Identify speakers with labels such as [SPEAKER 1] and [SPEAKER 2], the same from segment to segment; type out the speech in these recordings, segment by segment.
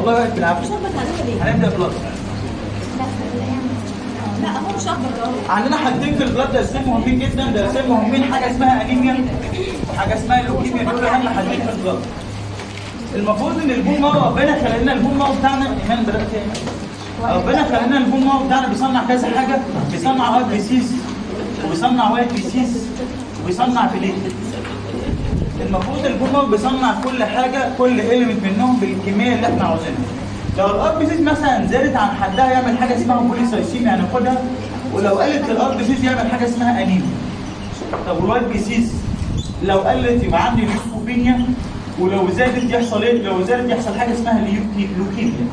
[SPEAKER 1] والله واقف بالعافيه
[SPEAKER 2] مش اخبط عليها ليه؟
[SPEAKER 1] هنبدا بلاد
[SPEAKER 2] لا هو مش اخبط اهو
[SPEAKER 1] عندنا حاجتين في البلاد درسين مهمين جدا درسين مهمين حاجه اسمها انيميا وحاجه اسمها لوكيميا دول اهم حاجتين في البلاد المفروض ان البون مارو ربنا خلق لنا البون مارو بتاعنا ايمان بدات ايه؟ ربنا خلق لنا البون مارو بتاعنا بيصنع كذا حاجه بيصنع وايت بيسيس وبيصنع وايت بيسيس وبيصنع بليتلت المفروض البون مارو بيصنع كل حاجه كل ايلمنت منهم بالكميه اللي احنا عاوزينها لو الار بي سيس مثلا زادت عن حدها يعمل حاجه اسمها بوليسايسيميا هناخدها ولو قلت الار بي سيس يعمل حاجه اسمها انيميا طب والوايت بي سيس لو قلت يبقى عندي ليوكوبينيا ولو زادت يحصل ايه؟ لو زادت يحصل حاجه اسمها ليوكي- لوكيميا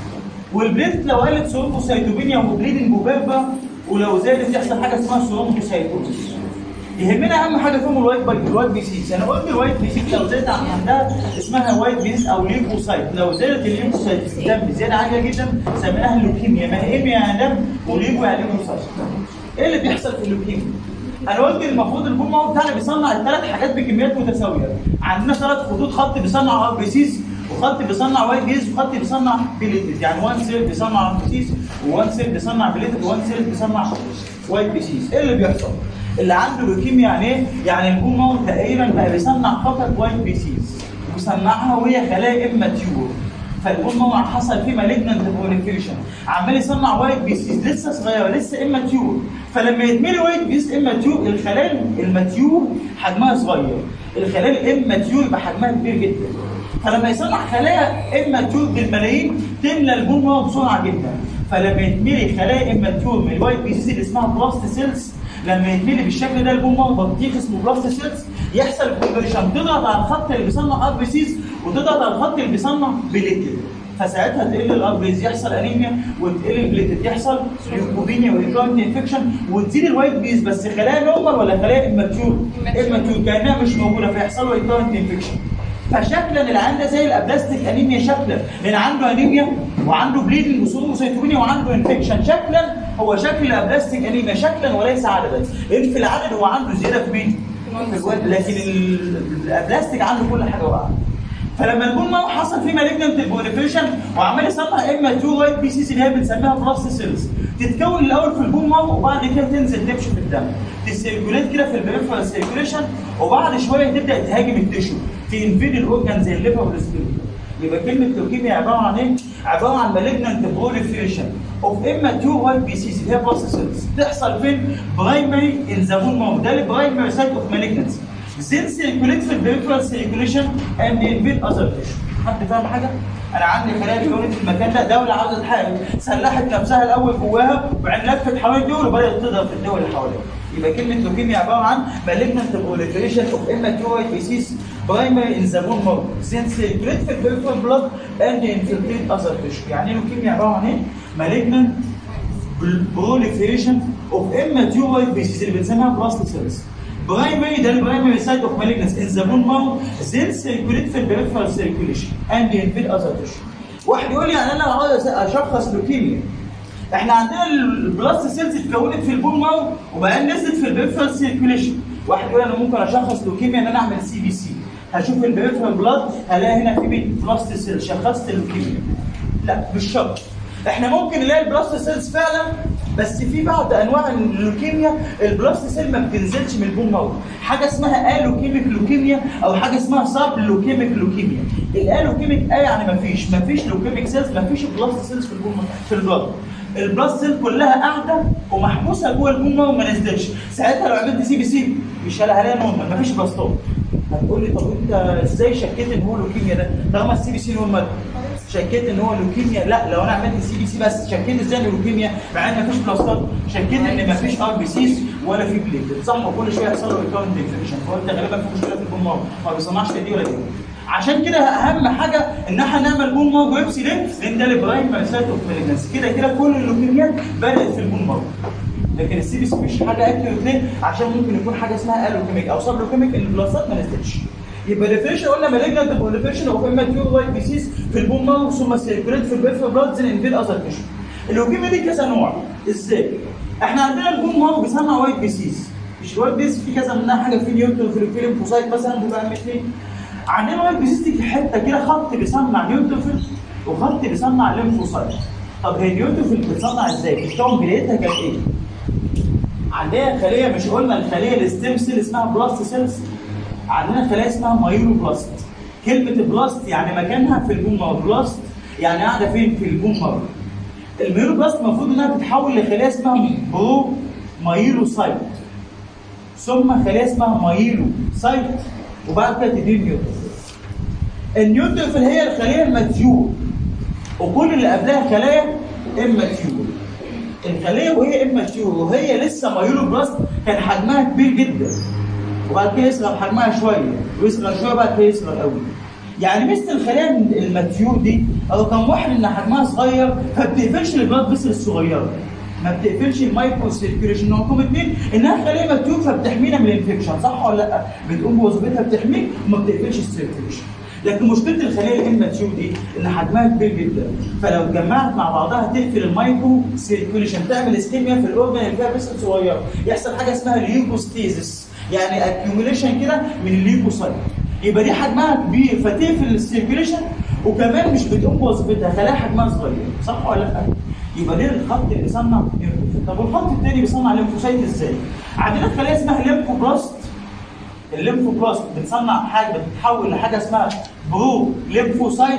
[SPEAKER 1] والبليت لو قلت سيروموسايتوبينيا وبليدنج وبيربا ولو زادت يحصل حاجه اسمها سيروموسايتوزيس يهمنا اهم حاجه فيهم الوايت باي الوايت بي سيس انا قلت الوايت بي سيس لو زادت عن عندها اسمها وايت بي سيس او ليوكوسايت لو زادت الليوكوسايت في الدم زياده عاليه جدا سميناها اللوكيميا ما هي يعني دم وليكو يعني ليوكوسايت ايه اللي بيحصل في اللوكيميا؟ انا قلت المفروض البوم مارو بتاعنا بيصنع الثلاث حاجات بكميات متساويه عندنا ثلاث خطوط خط بيصنع ار بي سيس وخط بيصنع وايت بيز وخط بيصنع بليتد يعني وان سيل بيصنع ار بي سيس وان سيل بيصنع بليتد وان سيل بيصنع وايت بي سيس ايه اللي بيحصل؟ اللي عنده لوكيميا يعني ايه؟ يعني البوم مارو تقريبا بقى بيصنع فقط وايت بي سيس وصنعها وهي خلايا اماتيور فالبون مارو حصل فيه مالجنانت بروليفيريشن عمال يصنع وايت بيسيز لسه صغيره لسه اماتيور فلما يتملي وايت بيس اماتيور الخلايا الماتيور حجمها صغير الخلايا الاماتيور يبقى حجمها كبير جدا فلما يصنع خلايا اماتيور بالملايين تملى البون مارو بسرعه جدا فلما يتملي خلايا اماتيور من الوايت بيسيز اللي اسمها بلاست سيلز لما يتملي بالشكل ده البون مارو بطيخ اسمه بلاست سيلز يحصل كونفرشن تضغط على الخط اللي بيصنع ار بي سيز وتضغط على الخط اللي بيصنع بليتد فساعتها تقل الار بيز يحصل انيميا وتقل البليتد يحصل ليوكوبينيا وريكارنت انفكشن وتزيد الوايت بيز بس خلايا نورمال ولا خلايا اماتيور؟ اماتيور كانها مش موجوده فيحصل له ريكارنت انفكشن فشكلا العيان ده زي الابلاستيك انيميا شكلا لان عنده انيميا وعنده بليدنج وسوموسيتومينيا وعنده انفكشن شكلا هو شكل الابلاستيك انيميا شكلا وليس عددا لان في العدد هو عنده زياده في مين؟ في الوزن لكن ال- الابلاستيك عنده كل حاجه واقعه فلما البون مارو حصل فيه مالجنت بوليفيشن وعمال يصنع اما تو وايت بي سيز اللي هي بنسميها بلاست سيلز تتكون الاول في البون مارو وبعد كده تنزل تمشي في الدم تسيركوليت كده في البريفرال سيركوليشن وبعد شويه تبدا تهاجم التشو تنفيد الاورجان زي الليفر والسكليتون يبقى كلمه لوكيميا عباره عن ايه؟ عباره عن مالجنت بوليفيشن اوف اما تو وايت بي سيز اللي هي بلاست سيلز تحصل فين؟ برايمري ان ذا بون مارو ده البرايمري سايت اوف مالجنسي then circulate في البريفرال سيركوليشن and invade other tissue حد فاهم حاجه؟ انا عندي خلايا اتكونت في المكان ده دوله عاوزه تحارب سلحت نفسها الاول جواها وبعدين لفت حوالين الدول وبدات تضرب في الدول اللي حواليها يبقى كلمه لوكيميا عباره عن malignant proliferation of immature disease primary in the bone marrow then circulate في البريفرال blood and infiltrate other tissue يعني ايه لوكيميا عباره عن ايه؟ malignant proliferation of immature disease اللي بنسميها بلاست سيلز برايمري ده البرايمري سايت اوف مالجنس ان ذا بون مارو زين سيركوليت في البريفرال سيركوليشن اند ينفيد اذر تيشو واحد يقول لي يعني انا عاوز اشخص لوكيميا احنا عندنا البلاست سيلز اتكونت في البون مارو وبعدين نزلت في البريفرال سيركوليشن واحد يقول انا ممكن اشخص لوكيميا ان انا اعمل سي بي سي هشوف البريفرال بلاد هلاقي هنا في مين بلاست سيل شخصت اللوكيميا لا مش شرط احنا ممكن نلاقي البلاست سيلز فعلا بس في بعض انواع اللوكيميا البلاست سيل ما بتنزلش من البون مارو حاجه اسمها الوكيميك لوكيميا او حاجه اسمها سب لوكيميك لوكيميا الالوكيميك ا يعني ما فيش ما فيش لوكيميك سيلز ما فيش بلاست سيلز في البون في البلاد البلاست سيل كلها قاعده ومحبوسه جوه البون مارو ما نزلتش ساعتها لو عملت سي بي سي مش عليها نورمال ما فيش بلاستات هتقول لي طب انت ازاي شكيت ان هو لوكيميا ده طالما السي بي سي نورمال شكيت ان هو لوكيميا لا لو انا عملت سي بي سي بس شكيت ازاي ان لوكيميا مع ان مفيش بلاستات شكيت ان مفيش ار بي سيز ولا في بليتد صح وكل شويه يحصل له ريكارنت انفكشن فقلت غالبا في مشكله في البون مارو ما بيصنعش لا دي ولا دي عشان كده اهم حاجه ان احنا نعمل بون مارو بايوبسي ليه؟ لان ده البرايم سايت اوف مالجنسي كده كده كل اللوكيميات بدات في البون مارو لكن السي بي سي مش حاجه اكيوريت ليه؟ عشان ممكن يكون حاجه اسمها الوكيميك او سب لوكيميك البلاستات ما نزلتش يبقى ديفينيشن قلنا مالجنت بوليفيشن اوف اماتيور وايت ديسيز في البون مارو ثم سيركوليت في البيرفر بلاد زين انفيد اذر تيشو اللوكيميا دي كذا نوع ازاي؟ احنا عندنا البون مارو بيصنع وايت ديسيز مش الوايت ديسيز في كذا منها حاجه في نيوتن في الفيلم فوسايت مثلا بيبقى مثلين عندنا وايت ديسيز دي حته كده خط بيصنع نيوتروفيل وخط بيصنع ليمفوسايت طب هي النيوتروفيل بتتصنع ازاي؟ بتتكون بدايتها كانت ايه؟ عندنا خليه مش قلنا الخليه الستيم سيل اسمها بلاست سيلز عندنا خليه اسمها مايلو بلاست كلمه بلاست يعني مكانها في البون مارو بلاست يعني قاعده فين في البون مارو المايلو بلاست المفروض انها تتحول لخليه اسمها برو مايلو سايت ثم خليه اسمها مايلو سايت وبعد كده تدي نيوتروفيل النيوتروفيل هي الخليه الماتيور وكل اللي قبلها خلايا اماتيور الخليه وهي اماتيور وهي لسه مايلو بلاست كان حجمها كبير جدا وبعد كده يصغر حجمها شويه ويصغر شويه بعد كده يصغر قوي يعني مثل الخلايا الماتيور دي رقم واحد ان حجمها صغير فما بتقفلش البلاد فيسل الصغيره ما بتقفلش المايكرو سيركيوليشن رقم اثنين انها خليه ماتيور فبتحمينا من الانفكشن صح ولا لا؟ بتقوم بوظيفتها بتحميك وما بتقفلش السيركيوليشن لكن مشكله الخليه الاماتيور دي ان حجمها كبير جدا فلو اتجمعت مع بعضها تقفل المايكرو سيركيوليشن تعمل اسكيميا في الاورجن اللي فيها فيسل صغيره يحصل حاجه اسمها ليوكوستيزس يعني اكيوميليشن كده من الليوكوسايت يبقى دي حجمها كبير فتقفل السيركيوليشن وكمان مش بتقوم بوظيفتها خلايا حجمها صغير صح ولا لا؟ يبقى ده الخط اللي بيصنع نيوتروفيل طب والخط الثاني بيصنع ليمفوسايت ازاي؟ عندنا خلايا اسمها ليمفوبلاست الليمفوبلاست بتصنع حاجه بتتحول لحاجه اسمها برو ليمفوسايت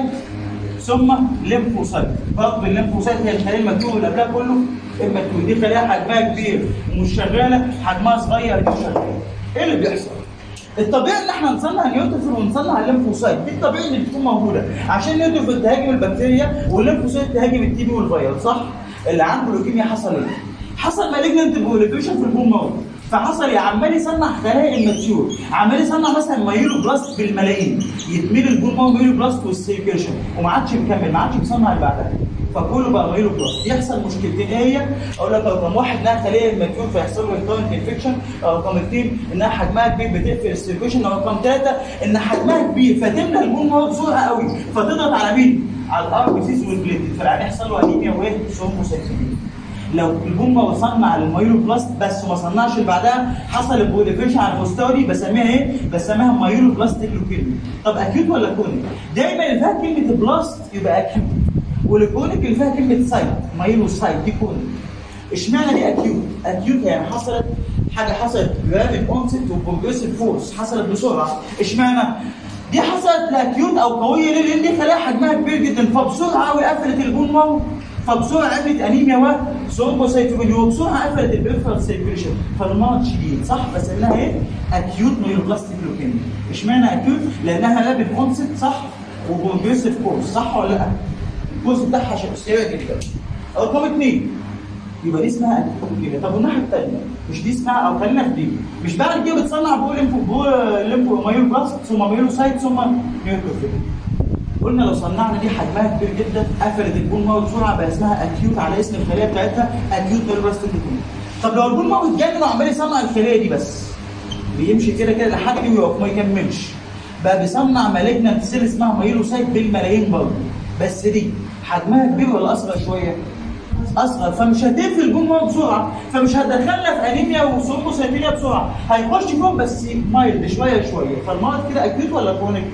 [SPEAKER 1] ثم ليمفوسايت برضه الليمفوسايت هي الخليه المكتوب اللي قبلها كله المكتوب دي خليه حجمها كبير ومش شغاله حجمها صغير دي شغاله ايه اللي بيحصل؟ الطبيعي ان احنا نصنع نيوتروفيل ونصنع الليمفوسايت دي الطبيعي اللي بتكون موجوده عشان النيوتروفيل تهاجم البكتيريا والليمفوسايت تهاجم التي بي والفيروس صح؟ اللي عنده لوكيميا حصل ايه؟ حصل مالجنت بوليفيشن في البون مارو فحصل يا عمال يصنع خلايا الماتيور عمال يصنع مثلا مايلو بلاست بالملايين يتملي البون مارو مايلو بلاست والسيركيشن وما عادش مكمل ما عادش بيصنع اللي بعدها فكله بقى مايلو بلاست يحصل مشكلتين ايه هي؟ اقول لك رقم واحد انها خليه الماتيور فيحصل له ريكورنت انفكشن رقم اثنين انها حجمها كبير بتقفل السيركيشن رقم ثلاثه ان حجمها كبير فتملى البون مارو بسرعه قوي فتضغط على مين؟ على الار بي سيز والبليتد فالعيان يحصل له انيميا وايه؟ سوموسايتوميا لو البومبا صنع المايلو بلاست بس وما صنعش اللي بعدها حصل البوليفيشن على المستوى دي بسميها ايه؟ بسميها مايلو بلاستيك لوكيميا طب اكيوت ولا كونيك؟ دايما اللي فيها كلمه بلاست يبقى اكيوت والكونيك اللي فيها كلمه سايت مايلو سايت دي كونيك اشمعنى دي اكيوت؟ اكيوت يعني حصلت حاجه حصلت رابid اونست وبروجريسيف فورس حصلت بسرعه اشمعنى؟ دي حصلت لاكيوت او قويه ليه؟ لان دي خلايا حجمها كبير جدا فبسرعه قوي قفلت البون مارو فبسرعه عملت انيميا وثرومبوسايتوبينيا وبسرعه قفلت البريفرال سيركيوليشن فالمرض شديد صح بس انها ايه؟ اكيوت ميلوبلاستيك لوكيميا اشمعنى اكيوت؟ لانها لابد اونست صح وبروجريسيف كورس صح ولا لا؟ الكورس بتاعها سريع جدا رقم اثنين يبقى دي اسمها اكيوت لوكيميا طب والناحيه الثانيه مش دي اسمها او خلينا في دي مش بعد كده بتصنع بول ليمفو بول ليمفو مايلو بلاست ثم مايلو سايت ثم نيوتروفيل قلنا لو صنعنا دي حجمها كبير جدا قفلت البون مارو بسرعه بقى اسمها اكيوت على اسم الخليه بتاعتها اكيوت نيرفستيك طب لو البون مارو اتجنن وعمال يصنع الخليه دي بس بيمشي كده كده لحد دي ويقف ما يكملش بقى بيصنع مالجنت سيل اسمها مايلوسايت بالملايين برضه بس دي حجمها كبير ولا اصغر شويه؟ اصغر فمش هتقفل البون مارو بسرعه فمش هتدخلنا في انيميا وثرومبوسايتيميا بسرعه هيخش فيهم بس مايلد شويه شويه فالمرض كده اكيوت ولا كرونيك؟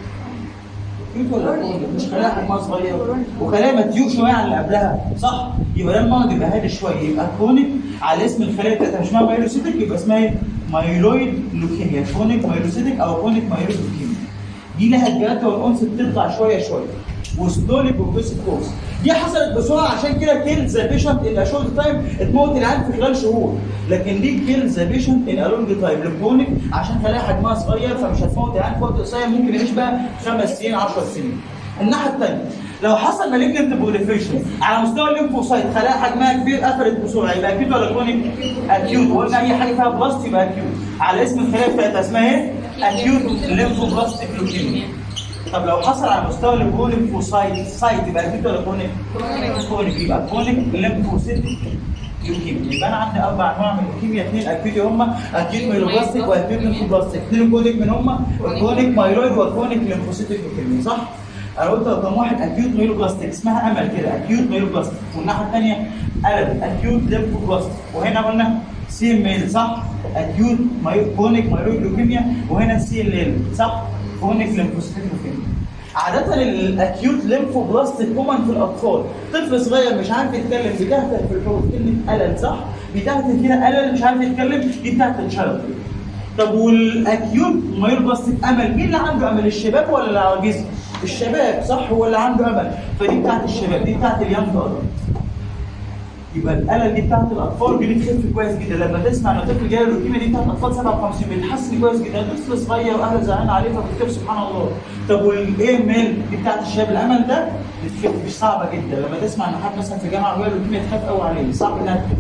[SPEAKER 1] اكيوت ولا كرونيك؟ مش خلايا حجمها صغير وخلايا ماتيور شويه عن اللي قبلها صح؟ يبقى ده المرض يبقى هادي شويه يبقى كرونيك على اسم الخلايا بتاعتها مش اسمها مايلوسيتك يبقى اسمها ايه؟ مايلويد لوكيميا كرونيك مايلوسيتك او كرونيك مايلويد لوكيميا دي لها الجرادة والانس بتطلع شويه شويه وسلولي بروجريسيف كورس دي حصلت بسرعه عشان كده كيل ذا بيشنت ان شورت تايم اتموت العيان في خلال شهور لكن دي كيل ذا بيشنت ان لونج تايم لكرونيك عشان خلايا حجمها صغير فمش هتموت العيان في وقت قصير ممكن يعيش بقى خمس سنين 10 سنين الناحيه الثانيه لو حصل مالجنت بوليفيشن على مستوى الليمفوسايت خلايا حجمها كبير قفلت بسرعه يبقى اكيوت ولا كرونيك؟ اكيوت وقلنا اي حاجه فيها بلاست يبقى اكيوت على اسم الخلايا بتاعتها اسمها ايه؟ اكيوت ليمفوبلاستيك لوكيميا طب لو حصل على مستوى الليمفوسايت سايت يبقى اكيوت ولا كرونيك؟ كرونيك يبقى كرونيك ليمفوسيتك لوكيميا يبقى انا عندي اربع انواع من اللوكيميا اثنين اكيوت هم اكيوت مايلوبلاستيك واكيوت ليمفوبلاستيك اثنين كرونيك من هم كرونيك مايلويد وكرونيك ليمفوسيتك لوكيميا صح؟ انا قلت رقم واحد اكيوت مايلوبلاستيك اسمها امل كده اكيوت مايلوبلاستيك والناحيه الثانيه قلب اكيوت ليمفوبلاستيك وهنا قلنا سي ام ال صح؟ اكيوت كرونيك مايلويد لوكيميا وهنا سي ال ال صح؟ كرونيك ليمفوسيتك لوكيميا عادة الاكيوت ليمفوبلاستيك كومن في الاطفال، طفل صغير مش عارف يتكلم بتهتف في الحروف كلمة ألل صح؟ بتهتف كده ألل مش عارف يتكلم دي بتاعت الشلل. طب والاكيوت مايوبلاستيك امل مين اللي عنده امل الشباب ولا العواجيز؟ الشباب صح هو اللي عنده امل فدي بتاعت الشباب دي بتاعت اليانج ادلت. يبقى الالم دي بتاعت الاطفال دي بتخف كويس جدا لما تسمع ان طفل جاله لوكيميا دي بتاعت اطفال 57 بتحسن كويس جدا طفل صغير واهله زعلانين عليه فبتخف سبحان الله طب والايه ميل دي بتاعت الشباب الامل ده بتخف مش صعبه جدا لما تسمع ان حد مثلا في جامعه جاله لوكيميا تخاف قوي عليه صعب انها تخف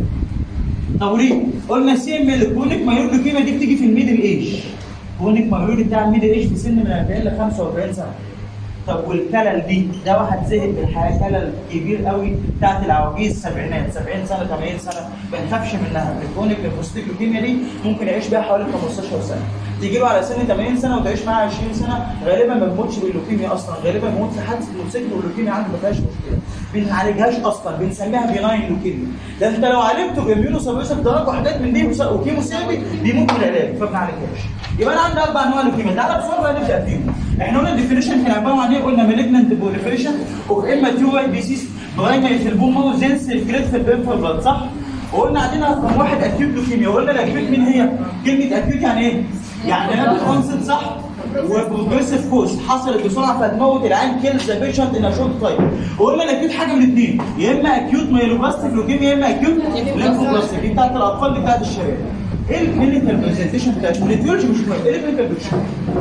[SPEAKER 1] طب وليه؟ قلنا سي ام ال كرونيك مايور لوكيميا دي بتيجي في الميدل ايج كرونيك مايور بتاع الميدل ايج في سن من 40 ل 45 سنه طب والكلل دي ده واحد زهق من الحياه كلل كبير قوي بتاعت العواجيز سبعينات 70 سنه 80 سنه ما نخافش منها الكرونيك ليمفوستيك لوكيميا دي ممكن يعيش بيها حوالي 15 سنه تيجي له على سن 80 سنه وتعيش معاه 20 سنه غالبا ما بيموتش باللوكيميا اصلا غالبا بيموت في حادثه موتوسيكل واللوكيميا عنده ما فيهاش مشكله بنعالجهاش اصلا بنسميها بيناين لوكيميا ده انت لو عالجته باميونو سبريسيف دراج وحاجات من دي وس- وكيمو ثيرابي بيموت من العلاج فما بنعالجهاش يبقى انا عندي اربع انواع لوكيميا تعالى بسرعه بقى نبدا فيهم احنا قلنا الديفينيشن كان عباره عن ايه قلنا مالجنانت بوليفريشن اوف اماتيور ديسيس برايمري في البون ماوس زين سيركليت في البيرفر بلاد صح وقلنا عندنا رقم واحد اكيوت لوكيميا وقلنا الاكيوت مين هي كلمه اكيوت يعني ايه يعني رابط اونست صح وبروجريسيف كوز حصلت بسرعه فتموت العين كيل ذا بيشنت ان شورت تايم وقلنا الاكيوت حاجه من الاثنين يا اما اكيوت مايلوبلاستيك لوكيميا يا اما اكيوت ليمفوبلاستيك دي بتاعت الاطفال دي بتاعت الشباب ايه الكلينيكال برزنتيشن بتاعت الريتيولوجي مش مهم ايه الكلينيكال برزنتيشن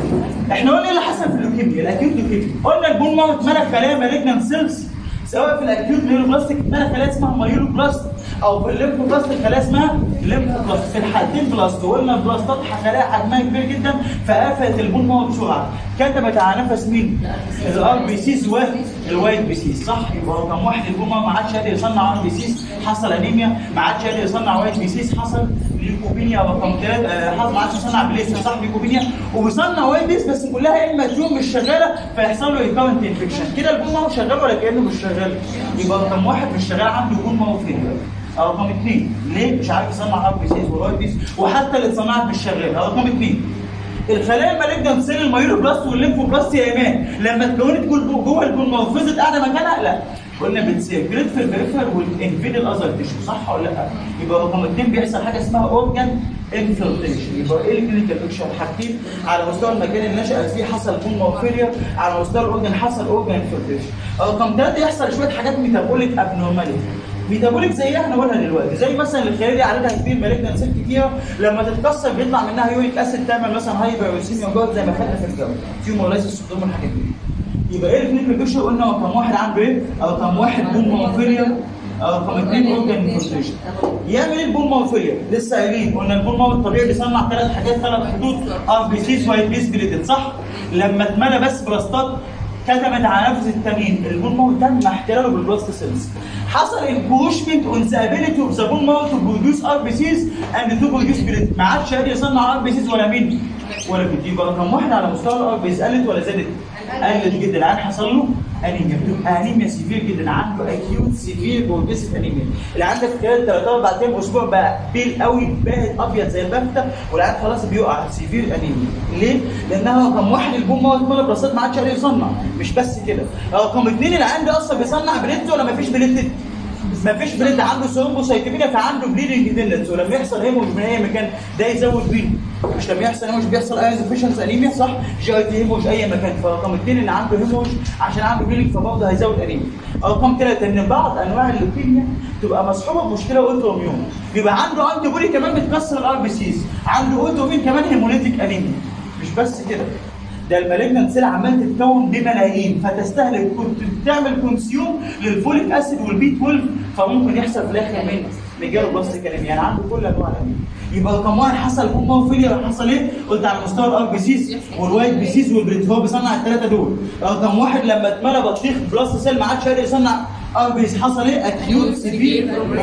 [SPEAKER 1] احنا قلنا ايه اللي حصل في اللوكيميا الاكيوت لوكيميا قلنا البون ماوت ملك خلايا مالجنان سيلز سواء في الاكيوت مايلوبلاستيك ملك خلايا اسمها مايلوبلاست او في الليمفوبلاستيك خلايا اسمها ليمفوبلاست في الحالتين بلاست وقلنا البلاستات خلايا حجمها كبير جدا فقفلت البون ماوت بسرعه كتبت على نفس مين؟ الار بي سيز والوايت بي سيز صح يبقى رقم واحد البون ماوت ما عادش قادر يصنع ار بي سيز حصل انيميا ما عادش قادر يصنع وايت بي سيز حصل ليكوبينيا رقم ثلاثة حصل ما عادش يصنع بليس صح ليكوبينيا وبيصنع وايت بيس بس كلها اما تيوم مش شغاله فيحصل له ريكارنت انفكشن كده البون ماوت شغال ولا كانه مش شغال يبقى رقم واحد مش شغال عنده بون ماوت فيلير رقم اثنين ليه مش عارف يصنع ار بي سيز والوايت بيس وحتى اللي اتصنعت مش شغاله رقم اثنين الخلايا المالجنت سيل المايلوبلاست والليمفوبلاست يا ايمان لما اتكونت جوه جوه البون ماوت فضلت قاعده مكانها لا قلنا بتسيركليت في البريفر والانفيد الاذر تيشو صح ولا لا؟ يبقى رقم اثنين بيحصل حاجه اسمها اورجان انفلتريشن يبقى ايه الكلينيكال بيكشر حاجتين على مستوى المكان اللي نشأت فيه حصل بون ماوفيليا على مستوى الاورجان حصل اورجان انفلتريشن رقم ثلاثه يحصل شويه حاجات ميتابوليك ابنورماليتي ميتابوليك زي احنا قلنا دلوقتي زي مثلا الخلايا دي عددها كبير مالجنت سيل كتيره لما تتكسر بيطلع منها يوريك اسيد تعمل مثلا هايبرسيميا وجود زي ما خدنا في الجو تيومولايسيس سندروم الحاجات دي يبقى ايه الكلينيكال بيكشر قلنا رقم واحد عنده ايه؟ رقم واحد بون ماوفيليا رقم اثنين اورجان انفلتريشن يعمل ايه البون ماوفيليا؟ لسه قايلين قلنا البون ماوت الطبيعي بيصنع ثلاث حاجات ثلاث خطوط ار بي سيز وايت بيس جليتد صح؟ لما اتملى بس بلاستات كتبت على نفس التمرين البون ماوت تم احتلاله بالبلاست سيلز حصل انكروشمنت اون ذا ابيليتي اوف ذا بون ماوت تو بروديوس ار بي سيز اند تو بروديوس جليتد ما عادش قادر يصنع ار بي سيز ولا مين؟ ولا بت يبقى رقم واحد على مستوى الار بي سيز قلت ولا زادت؟ قلت جدا العيان حصل له انيميا بتبقى انيميا سيفير جدا عنده اكيوت سيفير بروجريسيف انيميا العيان ده في خلال 3 4 ايام اسبوع بقى بيل قوي باهت ابيض زي البفته والعيان خلاص بيقع سيفير انيميا ليه؟ لانها رقم واحد البوم موت مال بلاستات ما عادش قادر يصنع مش بس كده رقم اثنين العيان ده اصلا بيصنع بليت ولا ما فيش بليت؟ ما فيش بليد عنده ثرومبوسايتوبينيا فعنده بليدنج تندنس ولما يحصل هيموج من اي مكان ده يزود بيه مش لما يحصل هيموج بيحصل ايرون ديفيشنس انيميا صح جي اي تي هيموج اي مكان فرقم اثنين اللي عنده هيموج عشان عنده بليدنج فبرضه هيزود انيميا رقم ثلاثه ان بعض انواع اللوكيميا تبقى مصحوبه بمشكله اوتو اميون بيبقى عنده انتي بودي كمان بتكسر الار بي سيز عنده اوتو اميون كمان هيموليتيك انيميا مش بس كده ده المالجنت سيل عمال تتكون بملايين فتستهلك كنت بتعمل كونسيوم للفوليك اسيد والبي 12 فممكن يحصل في الاخر من ميجالو بلاستيك انيميا يعني عنده كل انواع الانيميا يبقى رقم واحد حصل هوموفيليا حصل ايه؟ قلت على مستوى الار بي سيز والوايت بي سيز والبريت هو بيصنع الثلاثه دول رقم واحد لما اتملى بطيخ بلاست سيل ما عادش قادر يصنع ار بي حصل ايه؟ اكيوت سيفير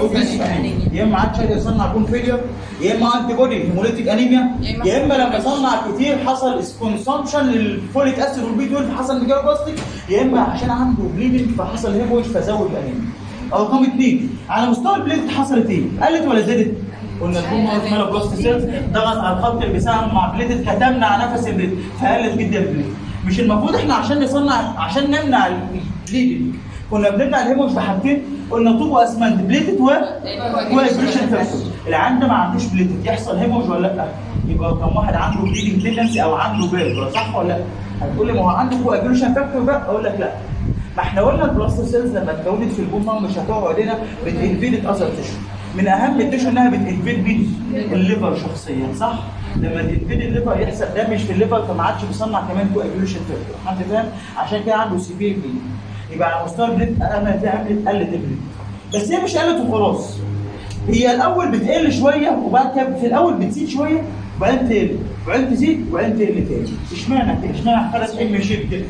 [SPEAKER 1] يا اما ما عادش قادر يصنع كون فيلير يا اما انتي بودي هيموليتيك انيميا يا اما لما صنع كتير حصل كونسومشن للفوليك اسيد والبي 12 فحصل ميجالو بلاستيك يا اما عشان عنده بليدنج فحصل هيموج فزود الانيميا رقم اثنين على مستوى البليد حصلت ايه؟ قلت ولا زادت؟ قلنا البوم ماله بلاست سيلز ضغط على الخط اللي بيساهم مع بليتد كتمنا على نفس البليد فقلت جدا البليد مش المفروض احنا عشان نصنع عشان نمنع البليدنج كنا بنمنع الهيموج بحاجتين قلنا طوب واسمنت بليتد و واجريشن فاكتور العيان ده ما عندوش بليتد يحصل هيموج ولا لا؟ يبقى كم واحد عنده بليدنج تندنسي او عنده بيرجر صح ولا لا؟ هتقول لي ما هو عنده واجريشن فاكتور بقى اقول لك لا ما احنا قلنا البلاستر سيلز لما اتكونت في البومه مش هتقعد هنا بتنفيد اذر تيشو من اهم التيشو انها بتنفيد مين؟ الليفر شخصيا صح؟ لما تنفيد الليفر يحصل دامج في الليفر فما عادش بيصنع كمان كو اجريشن فاكتور حد فاهم؟ عشان كده عنده سيفير بليد يبقى على مستوى البليد انا هتلاقي عملت قلت البليد بس هي مش قلت وخلاص هي الاول بتقل شويه وبعد كده في الاول بتزيد شويه وبعدين تقل وبعدين تزيد وبعدين تقل تاني اشمعنى كده؟ اشمعنى خلاص ام شيب كده؟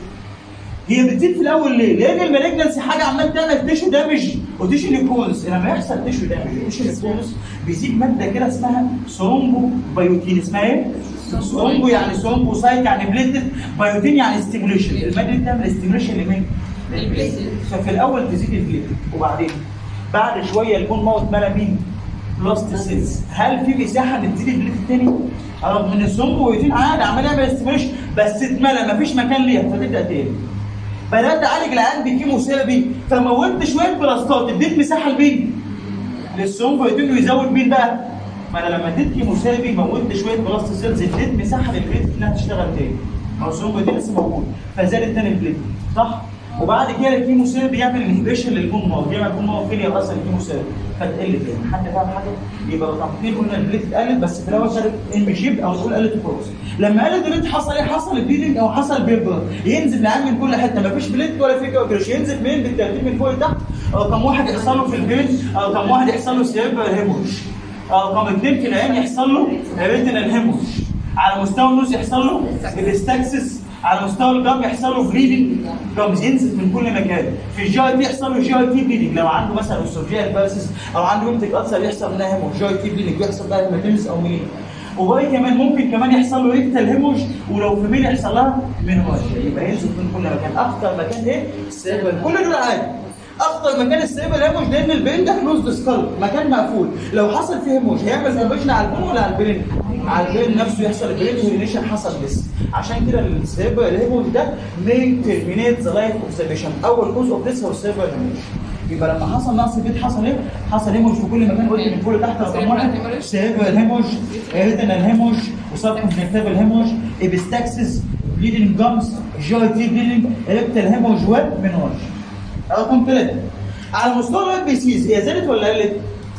[SPEAKER 1] هي بتزيد في الاول ليه؟ لان المالجنسي حاجه عمال تعمل تيشو دامج وتيشو نيكروز لما يحصل تيشو دامج وتيشو نيكروز بيزيد ماده كده اسمها سرومبو بايوتين اسمها ايه؟ سرومبو يعني سرومبو سايت يعني بليتد بايوتين يعني ستيموليشن الماده دي بتعمل ستيموليشن لمين؟ للبليتد ففي الاول تزيد البليتد وبعدين بعد شويه البون موت ملا مين؟ بلاست سيلز هل في مساحه ان تزيد البليت التاني؟ رغم ان السرومبو عادي عمال يعمل ستيموليشن بس اتملى مفيش مكان ليها فتبدا تاني بدات اعالج العيان بكيموثيرابي فموتت شويه بلاستات اديت مساحه لمين؟ للسومبويتين ويزود مين بقى؟ ما انا لما اديت كيموثيرابي موتت شويه بلاست سيلز اديت مساحه للبليت انها تشتغل تاني ما هو السومبويتين لسه موجود فزادت تاني البليت صح؟ وبعد كده الكيموثيرابي يعمل انهبيشن للبون مارك يعمل بون مارك فيلير اصلا الكيموثيرابي فتقل تاني حد فاهم حاجه؟ يبقى رقم اثنين قلنا البليت قلت بس في الاول كانت ام جيب او تقول قلت وخلاص لما قلت البليت حصل ايه؟ حصل بليدنج او حصل بيبر ينزل العيان من كل حته مفيش بليت ولا في كوكريش ينزل منين بالترتيب من فوق لتحت رقم واحد يحصل له في البيت رقم واحد يحصل له سيربر هيموج رقم اثنين في العين يحصل له ريتنال هيموج على مستوى النص يحصل له الاستاكسس على مستوى الجام يحصل له بليدنج جامز ينزل من كل مكان في الجي اي تي يحصل له جي اي تي بليدنج لو عنده مثلا اسوفجيال بالسس او عنده يمتك ألسر يحصل منها هيموج جي اي تي بليدنج بيحصل بقى هيماتيمس او مين وباقي كمان ممكن كمان يحصل له ريكتال هيموج ولو في مين يحصل لها منهوج يبقى ينزل من كل مكان اخطر مكان ايه؟ السيربل كل دول عادي اخطر مكان السيربل هيموج لان البين ده كلوزد سكال مكان مقفول لو حصل فيه هيموج هيعمل كومبشن على البون ولا على البرين؟ على البرين نفسه يحصل البرين هيرينيشن حصل بس عشان كده السيربل الهيموج ده مي ترمينيت ذا لايف اوف ذا بيشنت اول كوز اوف ذس هو السيربل هيموج يبقى لما حصل نقص البيت حصل ايه؟ حصل هيموج في كل مكان قلت من فوق لتحت رقم واحد سيربل هيموج ريتنال هيموج وسب كونجكتيفال هيموج ابستاكسس بليدنج جامز جي اي تي بليدنج ريكتال هيموج ومنهوج رقم ثلاثه على مستوى الويب بي سيز هي زادت ولا قلت؟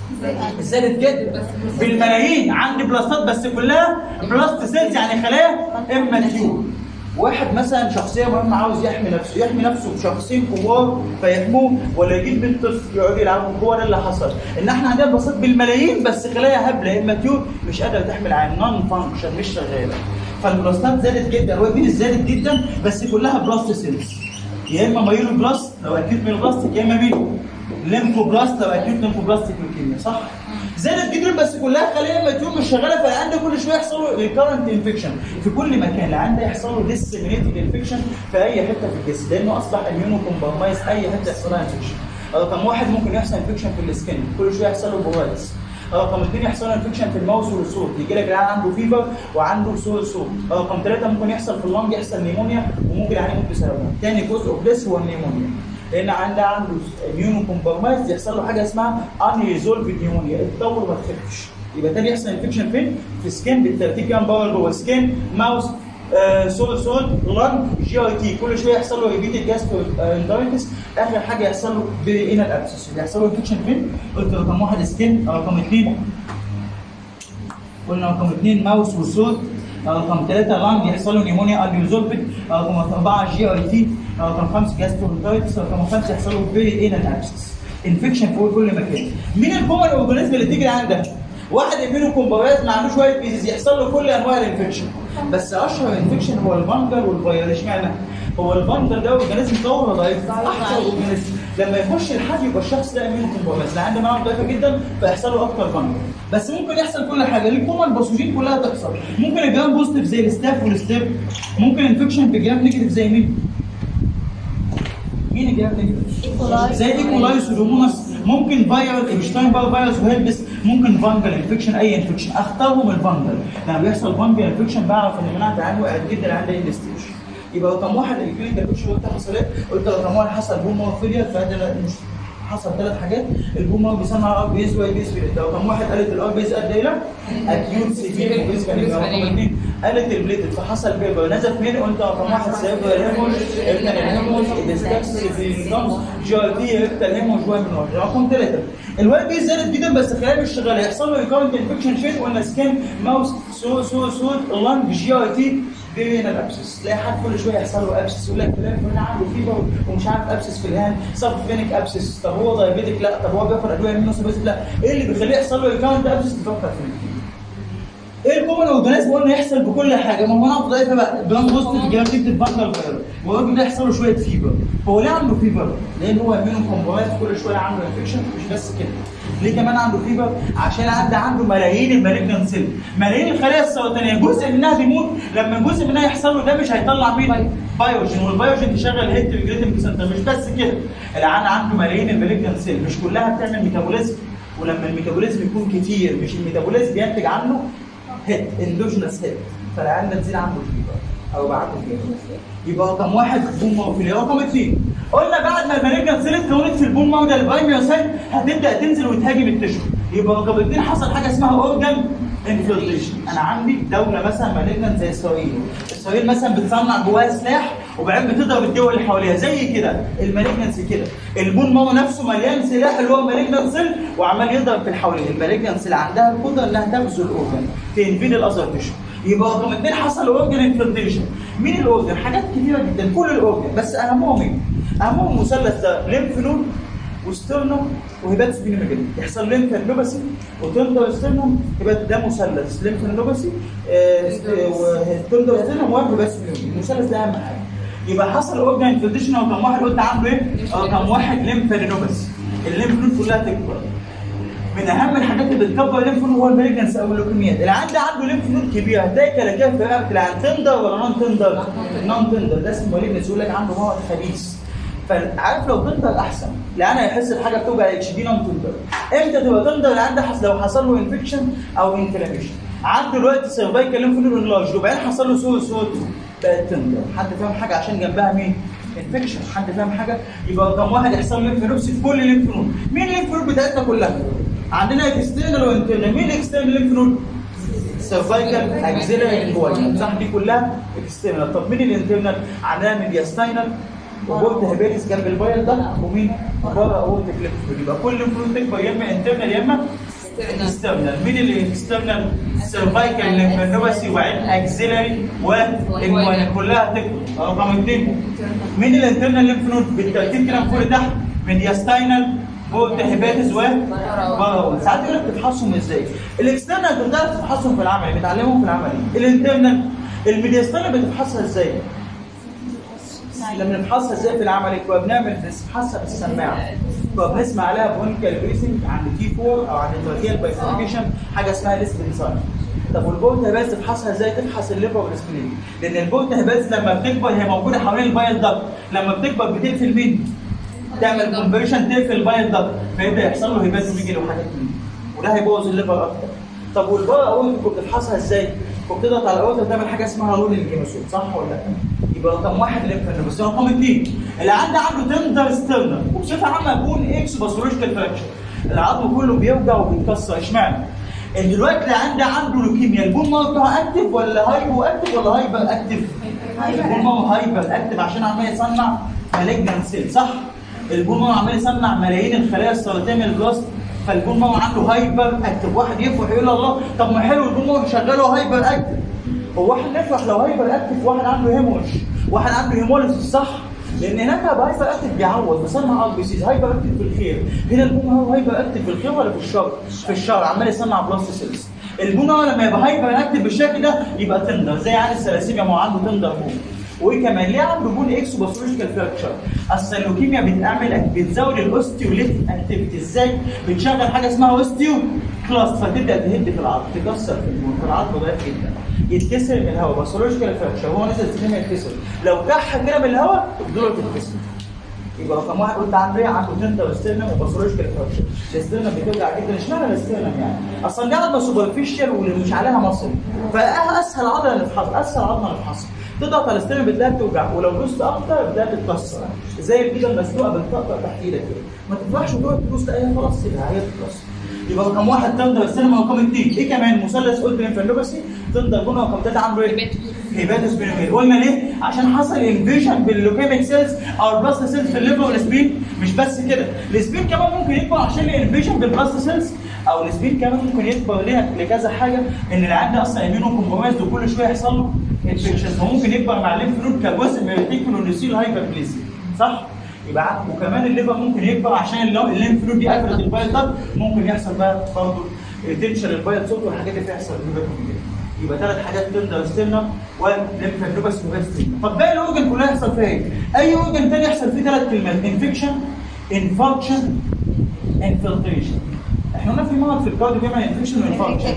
[SPEAKER 1] زادت جدا بالملايين عندي بلاستات بس كلها بلاست سيلز يعني خلايا اما تيوب واحد مثلا شخصيه مهمه عاوز يحمي نفسه يحمي نفسه بشخصين كبار فيحموه ولا يجيب بنت طفل يقعدوا يلعبوا هو ده اللي حصل ان احنا عندنا بلاستات بالملايين بس خلايا هبله اما تيوب مش قادره تحمل عين نون فانكشن مش شغاله فالبلاستات زادت جدا الويب بي زادت جدا بس كلها بلاست سيلز يا اما مايلو بلاست لو اكيد من البلاستيك يا اما ميلو ليمفو بلاست لو اكيد ليمفو بلاستيك لوكيميا صح؟ زادت جدا بس كلها خليه متيوم مش شغاله فالعيان كل شويه يحصل له ريكارنت انفكشن في كل مكان العيان ده يحصل له ديسيمينيتد انفكشن في اي حته في الجسم لانه اصبح اميونو كومبرمايز اي حته يحصل لها انفكشن رقم واحد ممكن يحصل انفكشن في السكن كل شويه يحصل له بورايتس رقم اثنين يحصل له انفكشن في الماوس والصوت يجي لك العيان عنده فيفر وعنده سوء صوت رقم ثلاثه ممكن يحصل في اللنج يحصل نيمونيا وممكن العيان يموت بسببها ثاني جزء اوف ذس هو النيمونيا لان عنده عنده اميونو كومبرمايز يحصل له حاجه اسمها ان ريزولف نيمونيا تطور وما تخفش يبقى تاني يحصل انفكشن فين؟ في سكين بالترتيب كام باور جوه سكين ماوس آه سول سول لانج جي اي تي كل شويه يحصل له ريبيتد جاسترو اندايتس اخر حاجه يحصل له بينال ابسس يحصل له انفكشن فين؟ قلت رقم واحد سكين رقم اثنين قلنا رقم اثنين ماوس وصوت رقم ثلاثة لانج يحصل له نيمونيا اديوزولفيت رقم أربعة جي اي تي رقم خمسة جاسترونتايتس رقم خمسة يحصل له بيري انال ابسس انفكشن في كل مكان مين الكومن اورجانيزم اللي تيجي عندك؟ واحد اميونو كومباوات ما عندوش شويه بيزيز يحصل له كل انواع الانفكشن بس اشهر انفكشن هو الفانجر والفيروس اشمعنى؟ هو الفانجر ده اورجانيزم قوي ولا ضعيف؟ احسن اورجانيزم لما يخش الحد يبقى الشخص ده اميونو كومباوات اللي عنده مناعه ضعيفه جدا فيحصل له اكتر فانجر بس ممكن يحصل كل حاجه الكومن باثوجين كلها تحصل ممكن الجرام بوزيتيف زي الستاف والستيب ممكن انفكشن بجرام نيجاتيف زي مين؟ مين الجرام نيجاتيف؟ زي ايكولاي سودوموناس ممكن فيروس ايبشتاين بار فيروس وهيربس ممكن فانجل انفكشن اي انفكشن اختارهم الفانجل لما بيحصل فانجل انفكشن بعرف ان مناعه العيان وقعت جدا عند اي ستيج يبقى رقم واحد الكلينيكال بيكشر قلت حصل ايه؟ قلت رقم واحد حصل بوم فيلير فده مش حصل ثلاث حاجات البوم بيسمع ار بيز واي بيز فيلير رقم واحد قالت الار بيز ادى الى اكيوت سيفير بيز رقم اثنين قالت البليتد فحصل بيبر نزل فين قلت رقم واحد سيبر الهيموج ابن الهيموج الديستكس في الجمز جي ار تي ابن الهيموج واي من واحد رقم ثلاثه الواي بيز زادت جدا بس خلال مش شغاله يحصل له ريكارنت انفكشن فين قلنا سكين ماوس سو سو سو لانج جي ار تي بين الابسس تلاقي حد كل شويه يحصل له ابسس يقول لك فلان فلان عنده فيبر ومش عارف ابسس في الهان سب فينيك ابسس طب هو دايابيتك لا طب هو بياخد ادويه منه لا ايه اللي بيخليه يحصل له ريكارنت ابسس تفكر في ايه الكومن اورجانيزم قلنا يحصل بكل حاجه ما هو نقطه ضعيفه بقى جرام بوزيتيف جرام نيجاتيف فانجل فيروس والراجل ده يحصل له شويه فيبر هو ليه عنده فيبر؟ لان هو امينو كومبرايز كل شويه عنده انفكشن مش بس كده ليه كمان عنده فيبر؟ عشان عنده عنده ملايين المالجنان سيل ملايين الخلايا السرطانيه جزء منها بيموت لما جزء منها يحصل له دامج هيطلع مين؟ بايوجين والبايوجين تشغل هيت الجريتم سنتر مش بس كده العيان عنده ملايين المالجنان سيل مش كلها بتعمل ميتابوليزم ولما الميتابوليزم يكون كتير مش الميتابوليزم ينتج عنه هيت اندوجينس هيت فالعيان ده تزيد عنده الفيبر او بعد فيبر يبقى رقم واحد بون موفيليا رقم اثنين قلنا بعد ما المالجنان سيل اتكونت في البون ماو ده البايميوسايت هتبدا تنزل وتهاجم التشو يبقى رقم اثنين حصل حاجه اسمها اورجان انفلتريشن انا عندي دوله مثلا مالجنان زي اسرائيل اسرائيل مثلا بتصنع جواها سلاح وبعدين بتضرب الدول اللي حواليها زي كده المالجنس كده البون ماما نفسه مليان سلاح اللي هو مالجنس سيل وعمال يضرب في اللي حواليه المالجنس سيل عندها القدره انها تغزو الاورجن تنفيد الاذر تشو يبقى رقم اثنين حصل اورجن انفلتريشن مين الاورجن؟ حاجات كتيره جدا كل الاورجن بس اهمهم ايه؟ اهمهم المثلث ده ليمف نود وسترنم وهيباتس بينوميجالي يحصل ليمف نوباسي وتندر سترنم يبقى ده مثلث ليمف نوباسي وتندر سترنم وهيباتس بينوميجالي المثلث ده اهم حاجه يبقى حصل اورجن انفلتريشن رقم واحد قلت عنده ايه؟ رقم واحد ليمف نوباسي الليمف نود كلها تكبر من اهم الحاجات اللي بتكبر الليمف نود هو المالجنس او اللوكيميات العيان ده عنده ليمف نود كبيره هتلاقي كلاكيع في رقبه العيان تندر ولا نون تندر؟ نون تندر ده اسمه مالجنس يقول لك عنده مرض خبيث فعارف لو تندر احسن العيان هيحس بحاجه بتوجع اتش دي نون تندر امتى تبقى تندر العيان ده حصل لو حصل له انفكشن او انفلاميشن عنده دلوقتي سيرفايكال ليمف نود انلارج وبعدين حصل له سوء صوت بقت تندر حد فاهم حاجه عشان جنبها مين؟ انفكشن حد فاهم حاجه يبقى رقم واحد يحصل ليمف نودز في كل الليمف نود مين الليمف نود بتاعتنا كلها؟ عندنا اكسترنال وانترنال مين الاكسترنال ليمف نود؟ سيرفايكال اكزيلاري كويل صح دي كلها اكسترنال طب مين الانترنال؟ عندنا ميدياستاينال وبورت هيباتس جنب البايل ده ومين؟ بره اورتيك ليمف نود يبقى كل ليمف نود تكبر يا اما انترنال يا اما اكسترنال مين الاكسترنال سيرفايكال ليمفانوباسي وبعدين اكزيلاري والانجوانال كلها تكبر رقم اثنين مين الانترنال ليمف نود بالترتيب كده من فوق لتحت ميدياستاينال بورت هيباتس و بره ساعات يقول لك تفحصهم ازاي الاكسترنال انت بتعرف تفحصهم في العملي بتعلمهم في العملي الانترنال الميدياستاينال بتفحصها ازاي؟ لما نفحصها ازاي في العملي كنا بنعمل نفحصها بالسماعه كنا بنسمع عليها بون كالبريسنج عند تي 4 او عند التراكيال بايفوركيشن حاجه اسمها ليسبنساين طب والبورت هباز تفحصها ازاي تفحص الليفر والسبلين لان البورت هباز لما بتكبر هي موجوده حوالين البايل دكت لما بتكبر بتقفل مين؟ تعمل كونفرشن تقفل البايل دكت فيبدا يحصل له هباز وميجل وحاجات من دي وده هيبوظ الليفر اكتر طب والبارا اورت كنت بتفحصها ازاي؟ كنت بتضغط على الاورت وتعمل حاجه اسمها رول الجيموسوم صح ولا لا؟ يبقى رقم واحد ليمف بس رقم اثنين العيان ده عنده تندر ستيرنر وبصفه عامه يكون اكس باثولوجيكال فراكشر العظم كله بيوجع وبيتكسر اشمعنى؟ ان دلوقتي العيان ده عنده لوكيميا البون مارو بتاعه اكتف ولا هايبو اكتف ولا هايبر اكتف؟ البون مارو هايبر اكتف عشان عمال يصنع مالجنان سيل صح؟ البون مارو عمال يصنع ملايين الخلايا السرطانيه من الجلوست فالبون مارو عنده هايبر اكتف واحد يفرح يقول الله طب ما حلو البون مارو شغاله هايبر اكتف هو واحد يفرح لو هايبر اكتف واحد عنده هيموش واحد عنده هيموليسيس صح لان هناك هيبقى هايبر اكتف بيعوض بيصنع ار بي سيز هايبر اكتف في الخير هنا البون هو هايبر اكتف في الخير ولا في الشر؟ في الشر عمال يصنع بلاست سيلز البون هو لما يبقى هايبر اكتف بالشكل ده يبقى تندر زي عيال الثلاسيميا ما هو عنده تندر بون وكمان ليه عنده بون اكسو باثولوجيكال فراكشر اصل اللوكيميا بتعمل بتزود الاوستيوليتيك اكتيفيتي ازاي؟ بتشغل حاجه اسمها اوستيو كلاست فتبدا تهد في العظم تكسر في البون فالعظم ضعيف جدا يتكسر من الهواء باثولوجيكال فراكشر هو نزل سليم يتكسر لو كح كده من الهواء الضلع تتكسر يبقى رقم واحد قلت عنده ايه؟ عنده تندر ستيرنم وباثولوجيكال فراكشر الاسترنم بتوجع جدا اشمعنى الاسترنم يعني؟ اصلا دي عضله سوبرفيشال واللي مش عليها مصل فاسهل عضله نفحصها اسهل عضله نفحصها تضغط على الستيرن بتلاقيها بتوجع ولو دوست اكتر بتلاقيها بتتكسر زي الايد المسلوقه بتطقطق تحت ايدك كده ما تفرحش وتقعد تدوس تلاقيها خلاص يبقى هي بتتكسر يبقى رقم واحد تندر السينما رقم اثنين ايه كمان مثلث قلت انفلوباسي تندر جون رقم ثلاثه عنده ايه؟ هيباتوس بينوميل قلنا ليه؟ عشان حصل انفيجن باللوكيميك سيلز او البلاست سيلز في الليفر والسبين مش بس كده السبين كمان ممكن يكبر عشان الانفيجن بالبلاست سيلز او السبين كمان ممكن يكبر ليها لكذا حاجه ان العيان ده اصلا امينو كومبرومايز وكل شويه يحصل له انفكشن فممكن يكبر مع الليمف نود كجزء من الريتيكولونيسيل هايبربليسيا صح؟ يبقى وكمان الليفر ممكن يكبر عشان اللو- الليمف نود دي قفلت البايل ده ممكن يحصل بقى برضه تنشن البايل صوت والحاجات اللي بتحصل في الليفر يبقى ثلاث حاجات تندر ستيرنا وليمفانوباس وغاستين طب باقي الاورجن كلها يحصل فيها ايه؟ اي اورجن تاني يحصل فيه ثلاث كلمات انفكشن انفكشن انفلتريشن احنا قلنا في مرض في الكارديو بيعمل انفكشن وانفكشن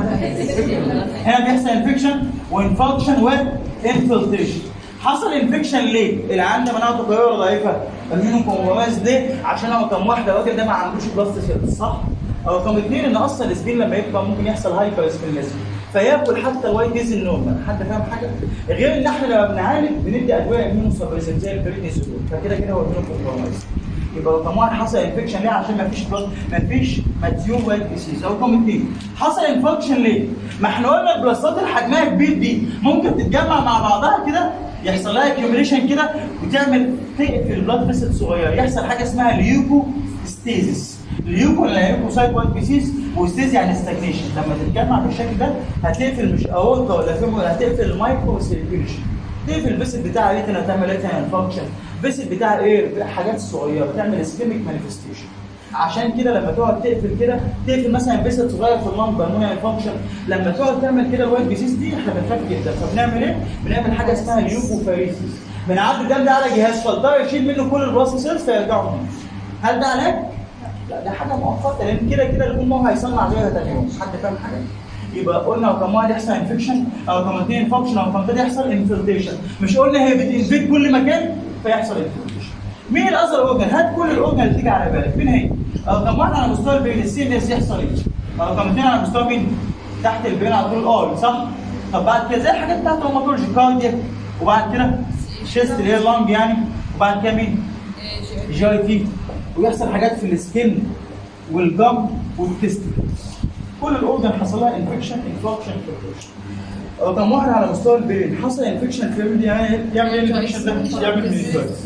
[SPEAKER 1] هنا بيحصل انفكشن وانفكشن وانفلتريشن حصل انفكشن ليه؟ العيان ده مناعته قويه ولا ضعيفه؟ امينو كومبرومايز ليه؟ عشان هو كان واحده الراجل ده ما عندوش بلاست سيلز صح؟ او رقم اثنين ان اصلا السبين لما يكبر ممكن يحصل هايبر سبينيزم فياكل حتى الوايت ديز النورمال حد فاهم حاجه؟ غير ان احنا لما بنعالج بندي ادويه امينو سبريسنت زي البريدنيزولون فكده كده هو امينو كومبرومايز يبقى رقم واحد حصل انفكشن ليه؟ عشان ما فيش بلاد ما فيش ماتيور وايت ديسيز رقم اثنين حصل انفكشن ليه؟ ما احنا قلنا البلاستات اللي حجمها كبير دي ممكن تتجمع مع بعضها كده يحصل لها اكيوميليشن كده وتعمل تقفل البلاد فيسل صغير يحصل حاجه اسمها ليوكو ستيزيس ليوكو ولا ليوكو سايت وايت ديسيز وستيز يعني ستاجنيشن لما تتجمع بالشكل ده هتقفل مش اورطه ولا فيمو هتقفل المايكرو سيركيوليشن تقفل الفيسل بتاع ريتنا تعمل ريتنا انفكشن الفيسل بتاع ايه حاجات صغيره تعمل اسكيميك مانيفستيشن عشان كده لما تقعد تقفل كده تقفل مثلا فيسل صغير في اللنج بالمونيا فانكشن لما تقعد تعمل كده الوايت ديسيز دي احنا بنخاف جدا فبنعمل ايه؟ بنعمل حاجه اسمها ليوكوفاريسيس بنعدي الدم ده على جهاز فالدار يشيل منه كل البلاس سيلز فيرجعوا منه. هل ده علاج؟ لا ده حاجه مؤقته لان كده كده الهرمون هو هيصنع زيها تاني يوم حد فاهم حاجه؟ يبقى قلنا رقم واحد يحصل انفكشن او رقم اثنين انفكشن او رقم ثلاثه يحصل انفلتريشن مش قلنا هي بتنفيد كل مكان فيحصل انفلتريشن مين الاذر اورجن؟ هات كل الاورجن اللي تيجي على بالك مين هي؟ رقم واحد على مستوى البين السيريس يحصل ايه؟ رقم اثنين على مستوى مين؟ تحت البين على طول الاي صح؟ طب بعد كده زي الحاجات بتاعت الروماتولوجي كاردياك وبعد كده شيست اللي هي اللانج يعني وبعد كده مين؟ جي تي ويحصل حاجات في السكن والجم والتستيكلز كل الاورجن حصل لها انفكشن انفكشن انفكشن رقم واحد على مستوى البرين حصل انفكشن في البرين يعني يعمل ايه الانفكشن ده؟ يعمل منجايتس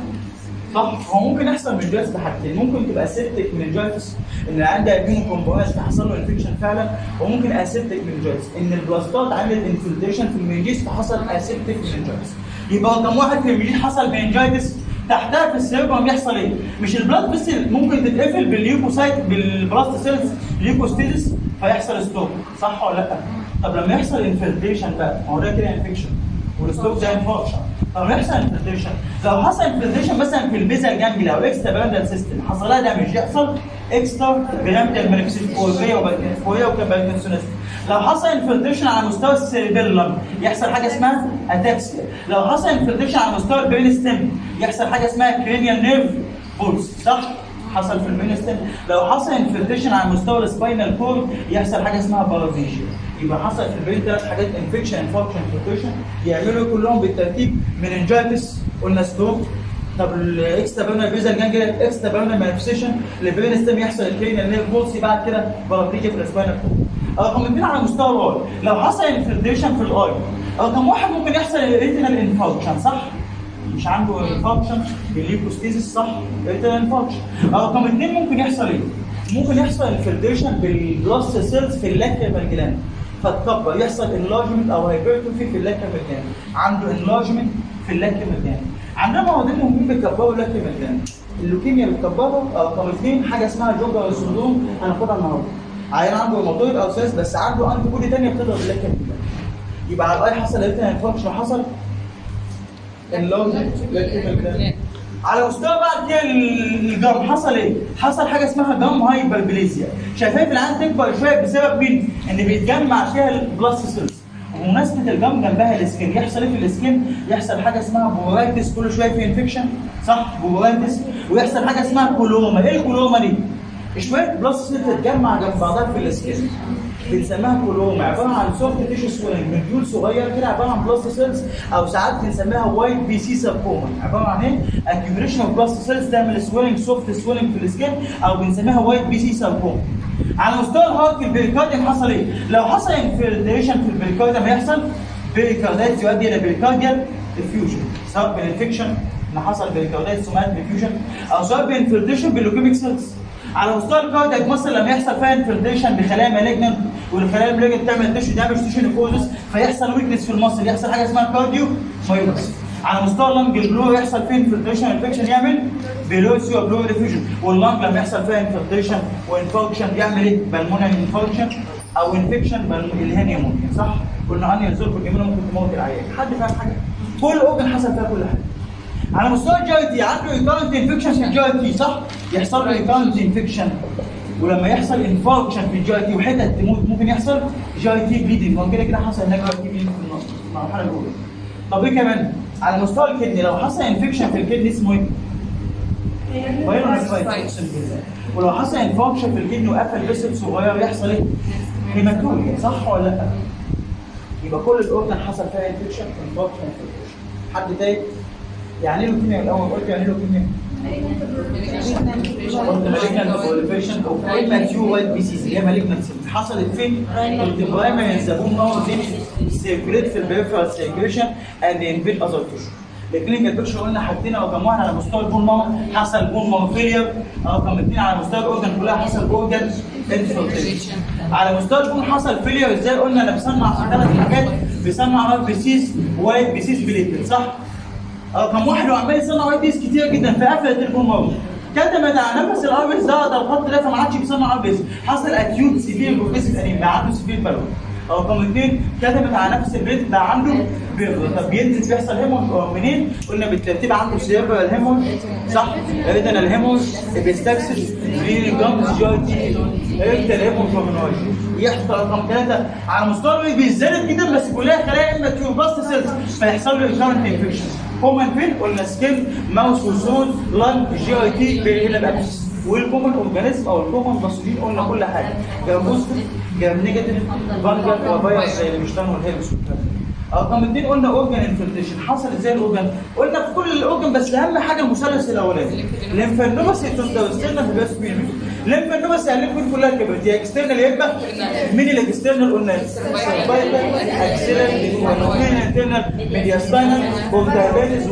[SPEAKER 1] صح هو ممكن يحصل منجايتس بحاجتين ممكن تبقى سيبتك منجايتس ان عنده امينو كومبوننت فحصل له انفكشن فعلا وممكن اسيبتك منجايتس ان البلاستات عملت انفلتريشن في المنجيس فحصل اسيبتك منجايتس يبقى رقم واحد في المنجيس حصل منجايتس تحتها في السيربرم يحصل ايه؟ مش البلاد بس ممكن تتقفل بالليوكوسايت بالبلاست سيلز ليوكوستيزس فيحصل ستوب صح ولا لا؟ طب لما يحصل انفلتريشن بقى ما هو ده كده انفكشن والستوب ده انفكشن طب لما يحصل انفلتريشن لو حصل انفلتريشن مثلا في البيزل جانجلي او اكسترا براندال سيستم حصل لها دامج يحصل اكسترا براندال مانيفستيشن فوقيه وفوقيه وكباركنسونيزم لو حصل انفلتريشن على مستوى السيربيلم يحصل حاجه اسمها اتاكسيا لو حصل انفلتريشن على مستوى البرين ستيم يحصل حاجه اسمها كرينيال نيرف بولس صح حصل في المين ستيم لو حصل انفلتريشن على مستوى السباينال كورد يحصل حاجه اسمها بارازيشيا يبقى حصل في البرين ثلاث حاجات انفكشن انفكشن انفلتريشن يعملوا كلهم بالترتيب مننجايتس قلنا ستوب طب الاكسترا بيرنال بيزل جانجليا اكسترا بيرنال مانيفستيشن البرين ستيم يحصل الكرينيال نيرف بولس بعد كده بارابليجيا في السباينال كورد رقم اثنين على مستوى الاي لو حصل انفلتريشن في الاي رقم واحد ممكن يحصل ريتينال انفكشن صح؟ مش عنده انفكشن بالليكوستيزيس صح؟ ريتينال انفكشن رقم اثنين ممكن يحصل ايه؟ ممكن يحصل انفلتريشن بالبلاست سيلز في اللاكريمال جلاند فتكبر يحصل انلارجمنت او هايبرتروفي في اللاكريمال جلاند عنده انلارجمنت في اللاكريمال جلاند عندنا موادين مهمين بيكبروا اللاكريمال جلاند اللوكيميا بتكبرها رقم اثنين حاجه اسمها جوجر سندروم هناخدها النهارده عيان عنده روماتويد او سيس بس عنده انتي بودي ثانيه بتضرب اللاكريمال جلاند يبقى على الاي حصل ريتينال انفكشن حصل اللارجمنت لاكريمال جلاند على مستوى بعد كده الجم حصل ايه؟ حصل حاجه اسمها جم هايبربليزيا شفايف العين تكبر شويه بسبب مين؟ ان بيتجمع فيها البلاست سيلز وبمناسبه الجم جنبها السكين يحصل ايه في السكين؟ يحصل حاجه اسمها بورايتس كل شويه في انفكشن صح؟ بورايتس ويحصل حاجه اسمها كولوما ايه الكولوما دي؟ شويه بلاست سيلز تتجمع جنب بعضها في السكين بنسميها كولوم عباره عن سوفت تيشو سويلنج مديول صغير كده عباره عن بلاست سيلز او ساعات بنسميها وايت بي سي ساركوما عباره عن ايه؟ اكيوميليشن اوف بلاست سيلز تعمل سويلنج سوفت سويلنج في السكين او بنسميها وايت بي سي ساركوما على مستوى الهارت البريكارديوم حصل ايه؟ لو حصل انفلتريشن في البريكارديوم هيحصل بريكاردايتس يؤدي الى بريكارديال ديفيوجن سواء بالانفكشن ان حصل بريكاردايتس سومات ديفيوجن او سواء بانفلتريشن باللوكيميك سيلز على مستوى الكاردياك مثلا لما يحصل فيها انفلتريشن بخلايا مالجنت والخلايا المالجنت تعمل تيشو دامج تيشو نيكوزس فيحصل ويكنس في المصل يحصل حاجه اسمها كارديو مايوباثي على مستوى اللنج البلو يحصل فيه انفلتريشن انفكشن يعمل بيلوسي وبلو ديفيوجن واللنج لما يحصل فيها انفلتريشن وانفكشن يعمل ايه؟ بالمونري انفكشن او انفكشن اللي هي نيمونيا صح؟ قلنا ان ينزل في الجمله ممكن تموت العيان حد فاهم حاجه؟ كل اوجن حصل فيها كل حاجه على مستوى الجي تي عنده ريكارنت انفكشن في الجي تي صح؟ يحصل له ريكارنت انفكشن ولما يحصل انفكشن في الجي تي وحتت تموت ممكن يحصل جي تي بليدنج هو كده كده حصل هناك جي تي بليدنج في المرحله الاولى طب ايه كمان؟ على مستوى الكدني لو حصل انفكشن في الكدني اسمه ايه؟ بايرونسفايت اقسم بالله ولو حصل انفكشن في الكدني وقفل فيسل صغير يحصل ايه؟ هيماتوريا صح ولا لا؟ يبقى كل الاورجن حصل فيها انفكشن انفكشن انفكشن حد تاني؟ يعني ايه لوكيميا الاول قلت يعني ايه لوكيميا؟ قلت مالجنت بوليفيشن اوف ماتيو وايت بي سيز اللي هي مالجنت سيلز حصلت فين؟ قلت برايمري انزابون ماوزين سيركوليت في البريفرال سيركيوليشن اند انفيد اذر تيشو الكلينيكال بيكشر قلنا حاجتين رقم واحد على مستوى البون ماو حصل بون ماو فيلير رقم اثنين على مستوى الاورجن كلها حصل اورجن انفلتريشن على مستوى البون حصل فيلير ازاي قلنا انا بصنع في ثلاث حاجات بصنع ار بي سيز وايت بي سيز بليتد صح؟ رقم واحد وعمال يصنع وايت بيس كتير جدا فقفلت البون ماو كتمت على نفس الار بيس زود الخط ده فما عادش بيصنع ار بيس حصل اكيوت سيفير بروجريسيف انيم بقى عنده سيفير بالون رقم اثنين كتبت على نفس البيت بقى عنده بيرض طب بينزل بيحصل هيمون منين؟ قلنا بالترتيب عنده سيربرال الهيمون صح؟ ريتنا الهيمون بيستكسس برين جامز جاي تي ريت الهيمون فومينوي يحصل رقم ثلاثه على مستوى الويك بيزداد جدا بس كلها خلايا اما تيوباست سيلز فيحصل له ريكارنت انفكشن كومن فين؟ قلنا سكين ماوس وسون لانج جي اي تي بين بابس والكومن اورجانيزم او الكومن باثوجين قلنا كل حاجه جاب بوزيتيف جاب نيجاتيف فانجل وفيروس زي اللي بيشتغلوا والهيربس والكلام ده. رقم اثنين قلنا اورجان انفلتريشن حصل ازاي الاورجان؟ قلنا في كل الاورجان بس اهم حاجه المثلث الاولاني ليمفانوماس تستوستيرنا في جسم ليمفانوماس يعني الليمف كلها كبرت يا اكسترنال يا اما مين الاكسترنال قلنا سيرفايكال اكسلر ومين انترنال ميدياستاينال كونتابيلز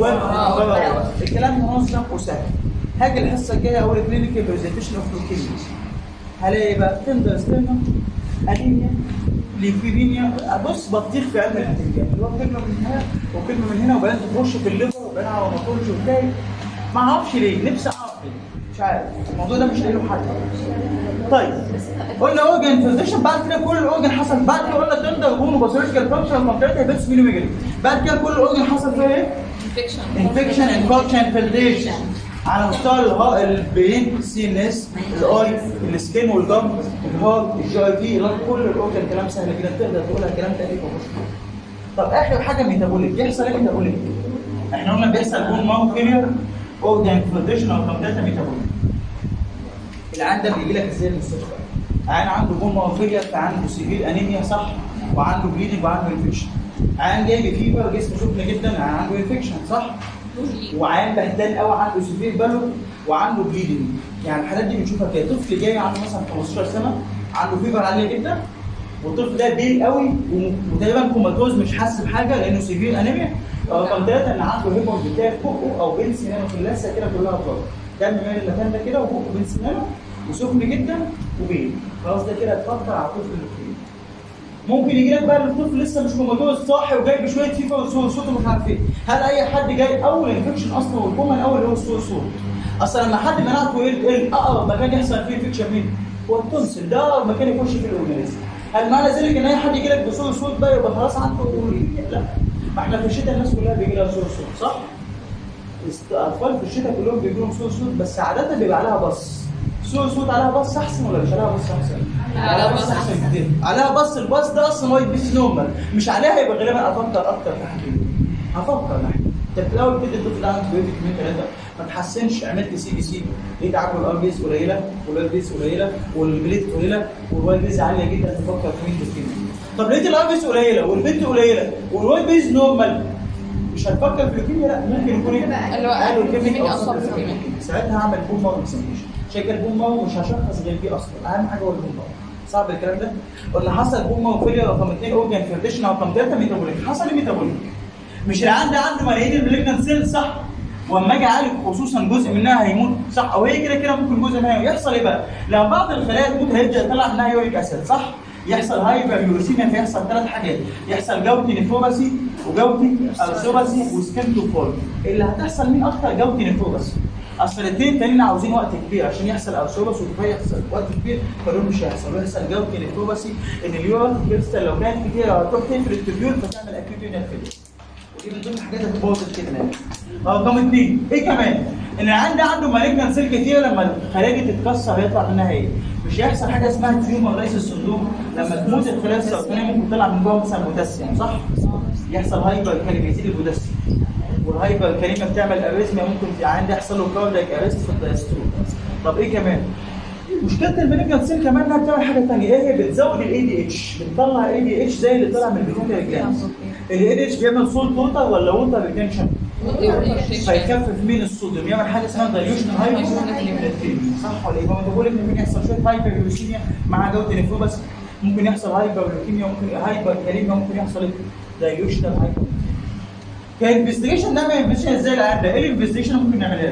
[SPEAKER 1] الكلام منظم وسهل هاجي الحصه الجايه اول كلينيكال برزنتيشن اوف لوكيميا هلاقي بقى تندر ستيرنا انيميا ليكيميا بص بطيخ في علم البتنجان اللي هو كلمه من هنا وكلمه من هنا وبعدين تخش في الليفر وبعدين على ما تخش وبتاعي ما اعرفش ليه نفسي اعرف ليه مش عارف الموضوع ده مش لاقي له حل طيب قلنا اورجن انفلتريشن بعد كده كل الاورجن حصل بعد كده قلنا تندر بون وباثولوجيكال فانكشن كومبليت هيبس ميليميجري بعد كده كل الاورجن حصل فيها ايه؟ انفكشن انفكشن انفلتريشن على مستوى الها البرين سي ان اس الاي السكين والجم الهارت الجي اي تي كل الاورجن كلام سهل جدا تقدر تقولها كلام تقريبا مش طب اخر حاجه ميتابوليك بيحصل ايه ميتابوليك؟ احنا قلنا بيحصل بون ماو فيلير اورجن انفلتريشن او كومبليت ميتابوليك العيان ده بيجي لك ازاي المستشفى؟ عيان عنده بون ماو فيلير فعنده سيفير انيميا صح وعنده بليدنج وعنده انفكشن عيان جاي بفيبر جسمه سخن جدا عيان عنده انفكشن صح؟ وعيان بهدان قوي عنده سيفير بالو وعنده بليدنج يعني الحالات دي بنشوفها كده طفل جاي عنده مثلا 15 سنه عنده فيبر عاليه جدا والطفل ده بيل قوي وتقريبا كوماتوز مش حاسس بحاجه لانه سيفير انيميا رقم ثلاثه ان عنده هيمور بتاعي في بقه او بين سنانه في اللثه كده كلها ضرب دم مال المكان ده كده وبقه بين سنانه وسخن جدا وبيل خلاص ده كده اتفكر على الطفل اللي ممكن يجي لك بقى الطفل لسه مش كوماتوز صاحي وجاي بشويه فيفر وصوته مش عارف ايه هل اي حد جاي اول انفكشن اصلا والكومن اول اللي هو الصوت صوت اصلا لما حد مناعته يقل اقرب مكان يحصل فيه انفكشن مين؟ هو التونسل ده اقرب مكان يخش فيه الاورجانيزم هل معنى ذلك ان اي حد يجي لك بصوت صوت بقى يبقى خلاص عنده لا ما احنا في الشتاء الناس كلها بيجي لها صوت صوت صح؟ الاطفال في الشتاء كلهم بيجي لهم صوت صوت بس عاده بيبقى عليها بص صوت صوت عليها بص احسن ولا مش عليها بص احسن؟ عليها بص احسن كتير عليها بص البص ده اصلا وايت بيس نورمال مش عليها يبقى غالبا افكر اكتر في حكيم هفكر ناحيه انت في الاول بتدي الطفل ده انتبيوتيك يومين ثلاثه ما تحسنش عملت سي بي سي لقيت عنده الار بيس قليله والار بيس قليله والبليت قليله والواي بيس عاليه جدا تفكر في مين تسكين طب لقيت الار بيس قليله والبليت قليله والواي بيس نورمال مش هتفكر في اللوكيميا لا ممكن يكون ايه؟
[SPEAKER 2] اللي هو
[SPEAKER 1] قالوا
[SPEAKER 2] اللوكيميا
[SPEAKER 1] لوكيميا
[SPEAKER 2] أصلا
[SPEAKER 1] أصلاً
[SPEAKER 2] لوكيميا.
[SPEAKER 1] ساعتها هعمل بوم ماو اكزامينشن شكل البوم ماو مش هشخص غير فيه اصلا اهم حاجه هو البوم ماو صعب الكلام ده قلنا حصل بوم ماو فيلير رقم 2 اورجان فيرتيشن رقم 3 ميتابوليك حصل ايه ميتابوليك مش العيان ده عنده ملايين المليجنان سيل صح واما اجي اعالج خصوصا جزء منها هيموت صح او هي كده كده ممكن جزء منها يحصل ايه بقى؟ لما بعض الخلايا تموت هيبدا يطلع منها يوريك اسيد صح؟ يحصل هايبر يوريسيميا فيحصل ثلاث حاجات يحصل جوتي نيفوباسي وجوتي ارثوباسي وسكين تو فول اللي هتحصل مين اكتر جوتي نيفوباسي اصل الاثنين التانيين عاوزين وقت كبير عشان يحصل ارثوباس وكفايه يحصل وقت كبير فدول مش هيحصل ويحصل جوتي نيفوباسي ان اليورا كريستال لو كانت كتير هتروح تقفل التبيول فتعمل اكيوت يونيال فيلير ودي من ضمن الحاجات اللي بتبوظ الكدنه رقم اثنين ايه كمان؟ ان العيان ده عنده مالجنان سيل كتير لما الخلايا دي تتكسر هيطلع منها ايه؟ مش هيحصل حاجه اسمها تيومر رايس السندروم لما تموت الخلايا السرطانيه ممكن تطلع من جوه مثلا بوتاسيوم صح؟ يحصل هايبر كاليميا يزيد البوتاسيوم والهايبر كاليميا بتعمل اريزميا ممكن في عيان ده يحصل له كاردياك اريست في الدايستول طب ايه كمان؟ مشكله المالجنان سيل كمان انها بتعمل حاجه ثانيه ايه هي بتزود الاي دي اتش بتطلع اي دي اتش زي اللي طلع من البيتوتري جلاند الاي دي اتش بيعمل سولت ووتر ولا ووتر ريتنشن؟ فيكفف مين الصوديوم يعمل حاجه اسمها دايلوشن هايبر صح ولا ايه؟ ما بقول ان ممكن يحصل شويه هايبر لوكيميا مع جوده نيفوباس ممكن يحصل هايبر لوكيميا ممكن هايبر كاليميا ممكن يحصل ايه؟ دايلوشن هايبر كانفستيجيشن ده ما ينفستيجيشن ازاي العيان ده؟ ايه الانفستيجيشن ممكن نعملها؟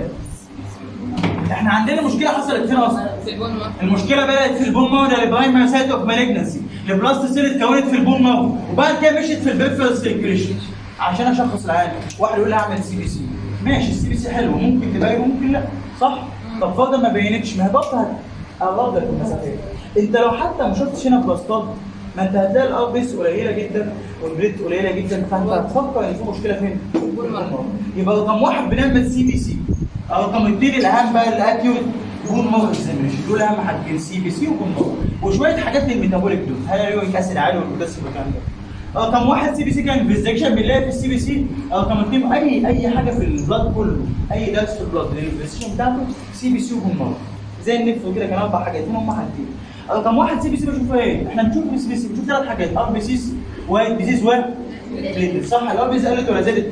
[SPEAKER 1] احنا عندنا مشكله حصلت فين اصلا؟
[SPEAKER 2] في البون
[SPEAKER 1] المشكله بدات في البون ماو ده البرايمري سايت اوف مالجنسي البلاست سيل اتكونت في البون ماو وبعد كده مشيت في البريفرال سيركيوليشن عشان اشخص العيان واحد يقول لي اعمل سي بي سي ماشي السي بي سي حلو ممكن تبين وممكن لا صح طب فرضا ما بينتش ما هي برضه هتقرب لك المسافات انت لو حتى ما شفتش هنا بلاستات ما انت هتلاقي الار بيس قليله جدا والبريد قليله جدا فانت هتفكر ان في مشكله فين؟ في البون ماو. يبقى رقم واحد بنعمل سي بي سي رقم اثنين الاهم بقى الاكيوت بون ماو اكزامينشن دول اهم حاجتين سي بي سي وبون ماو وشويه حاجات للميتابوليك دول هل اليوريك اسيد عالي والبوتاسيوم والكلام ده رقم واحد سي بي سي كان انفستيجيشن بنلاقي في السي بي سي رقم اثنين اي اي حاجه في البلاد كله اي درس في البلاد الانفستيجيشن بتاعته سي بي سي وبون ماو زي النف وكده كان اربع حاجات هم حاجتين رقم واحد سي بي سي بشوفها ايه؟ احنا بنشوف في السي بي سي بنشوف ثلاث حاجات ار بي سيز وايت بيزيز و بليتد. صح الار بي سي قلت ولا زادت؟